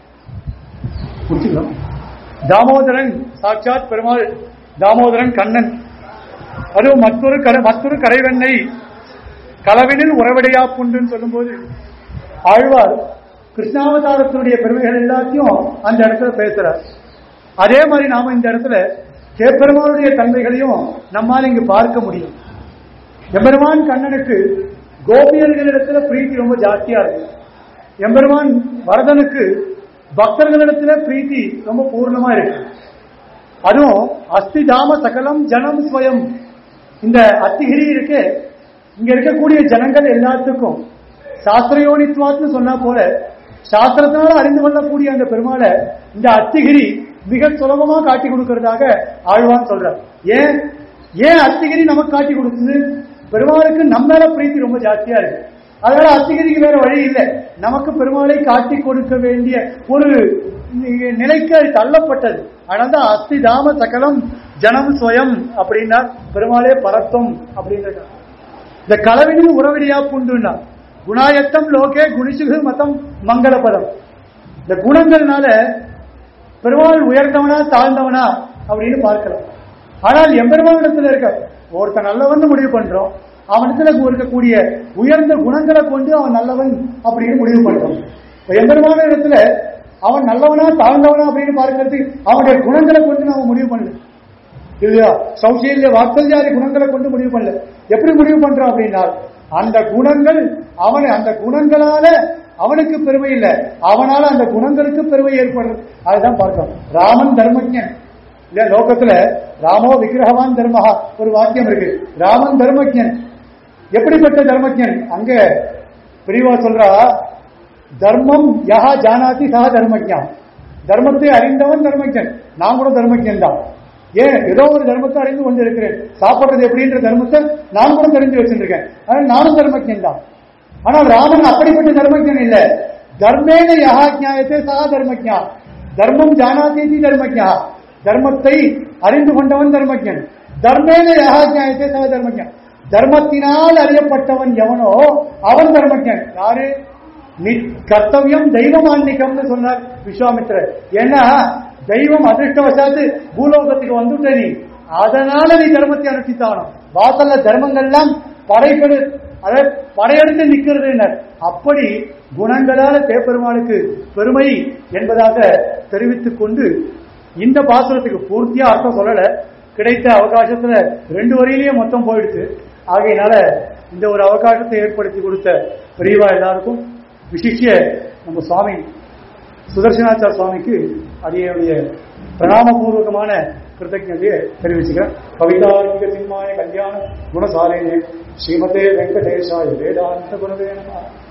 புரிஞ்சுக்கலாம் தாமோதரன் சாட்சாத் பெருமாள் தாமோதரன் கண்ணன் அதுவும் மற்றொரு கரை மற்றொரு கரைவெண்ணெய் களவினில் உறவடையா புண்டுன்னு சொல்லும்போது ஆழ்வார் கிருஷ்ணாவதாரத்தினுடைய பெருமைகள் எல்லாத்தையும் அந்த இடத்துல பேசுறார் அதே மாதிரி நாம இந்த இடத்துல கேப்பெருமானுடைய தன்மைகளையும் நம்மால் இங்கு பார்க்க முடியும் எம்பெருமான் கண்ணனுக்கு கோபியர்களிடத்துல பிரீத்தி ரொம்ப ஜாஸ்தியா இருக்கு எம்பெருமான் வரதனுக்கு பக்தர்களிடத்துல பிரீத்தி ரொம்ப பூர்ணமா இருக்கு அதுவும் அஸ்தி தாம சகலம் ஜனம் ஸ்வயம் இந்த அத்திகிரி இருக்கு இங்க இருக்கக்கூடிய ஜனங்கள் எல்லாத்துக்கும் சாஸ்திரயோனித்வாத்னு சொன்னா போல சாஸ்திரத்தினால அறிந்து கொள்ளக்கூடிய அந்த பெருமாளை இந்த அத்திகிரி மிக சுலபமா காட்டி கொடுக்கறதாக ஆழ்வான் சொல்றார் ஏன் ஏன் அத்திகிரி நமக்கு காட்டி கொடுக்குது பெருமாளுக்கு நம்ம மேல பிரீத்தி ரொம்ப ஜாஸ்தியா இருக்கு அதனால அத்திகிரிக்கு வேற வழி இல்லை நமக்கு பெருமாளை காட்டி கொடுக்க வேண்டிய ஒரு நிலைக்கு அது தள்ளப்பட்டது அதனால்தான் அஸ்தி தாம சகலம் ஜனம் ஸ்வயம் அப்படின்னா பெருமாளே பரத்தம் அப்படின்ற இந்த களவினில் உறவடியா புண்டுன்னா குணாயத்தம் லோகே குணிசுகு மதம் மங்களபதம் இந்த குணங்கள்னால பெருமாள் உயர்ந்தவனா தாழ்ந்தவனா அப்படின்னு பார்க்கலாம் ஆனால் எம்பெருமானிடத்துல இருக்க ஒருத்தன் நல்லவன் முடிவு பண்றோம் அவனிடத்துல இருக்கக்கூடிய உயர்ந்த குணங்களை கொண்டு அவன் நல்லவன் அப்படின்னு முடிவு பண்றோம் எம்பெருமான இடத்துல அவன் நல்லவனா தாழ்ந்தவனா அப்படின்னு பார்க்கறதுக்கு அவனுடைய குணங்களை கொண்டு நாம முடிவு பண்ணல இல்லையா சௌசல்ய வாத்சல்யாதி குணங்களை கொண்டு முடிவு பண்ணல எப்படி முடிவு பண்றோம் அப்படின்னா அந்த குணங்கள் அவனை அந்த குணங்களால அவனுக்கு பெருமை இல்லை அவனால அந்த குணங்களுக்கு பெருமை ஏற்படுறது அதுதான் பார்க்கிறோம் ராமன் தர்மஜன் இல்ல லோகத்துல ராமோ விக்கிரகவான் தர்மஹா ஒரு வாக்கியம் இருக்கு ராமன் தர்மஜன் எப்படிப்பட்ட தர்மஜன் அங்க பிரிவா சொல்றா தர்மம் யஹா ஜானாதி சஹா தர்மஜா தர்மத்தை அறிந்தவன் தர்மஜன் நான் கூட தர்மஜன் தான் ஏன் ஏதோ ஒரு தர்மத்தை அறிந்து கொண்டு இருக்கிறேன் சாப்பிடுறது எப்படின்ற தர்மத்தை நான் கூட தெரிஞ்சு வச்சிருக்கேன் அதனால நானும் தர்மஜன் தான் ஆனால் ராமன் அப்படிப்பட்ட தர்மஜன் இல்ல தர்மேன யஹா ஜாயத்தை சஹா தர்மஜா தர்மம் ஜானாதீதி தர்மஜா தர்மத்தை அறிந்து கொண்டவன் தர்மஜன் தர்மேன யஹா ஜாயத்தை சஹா தர்மஜா தர்மத்தினால் அறியப்பட்டவன் எவனோ அவன் தர்மஜன் யாரு நீ கர்த்தவியம் தெய்வமான்னிக்கம்னு சொன்னார் விஸ்வாமித்திரர் ஏன்னா தெய்வம் அதிர்ஷ்டவசாத்து பூலோகத்துக்கு வந்துட்ட நீ அதனால நீ தர்மத்தை அனுஷ்டித்தானோ வாசல்ல தர்மங்கள்லாம் படைக்கெடு அதை படையெடுத்து நிக்கிறது அப்படி குணங்களால தேப்பெருமாளுக்கு பெருமை என்பதாக தெரிவித்துக் கொண்டு இந்த பாசுரத்துக்கு பூர்த்தியா அர்த்தம் சொல்லல கிடைத்த அவகாசத்துல ரெண்டு வரையிலேயே மொத்தம் போயிடுச்சு ஆகையினால இந்த ஒரு அவகாசத்தை ஏற்படுத்தி கொடுத்த பெரியவா எல்லாருக்கும் விசிஷ்ய நம்ம சுவாமி சுதர்சனாச்சார சுவாமிக்கு அடியுடைய பிரணாமபூர்வகமான கிருத்தஜதையை தெரிவிச்சுக்கிறேன் கவிதாரங்க சிம்மாய கல்யாண குணசாலினே ஸ்ரீமதே வெங்கடேஷாய வேதாந்த குணவே நம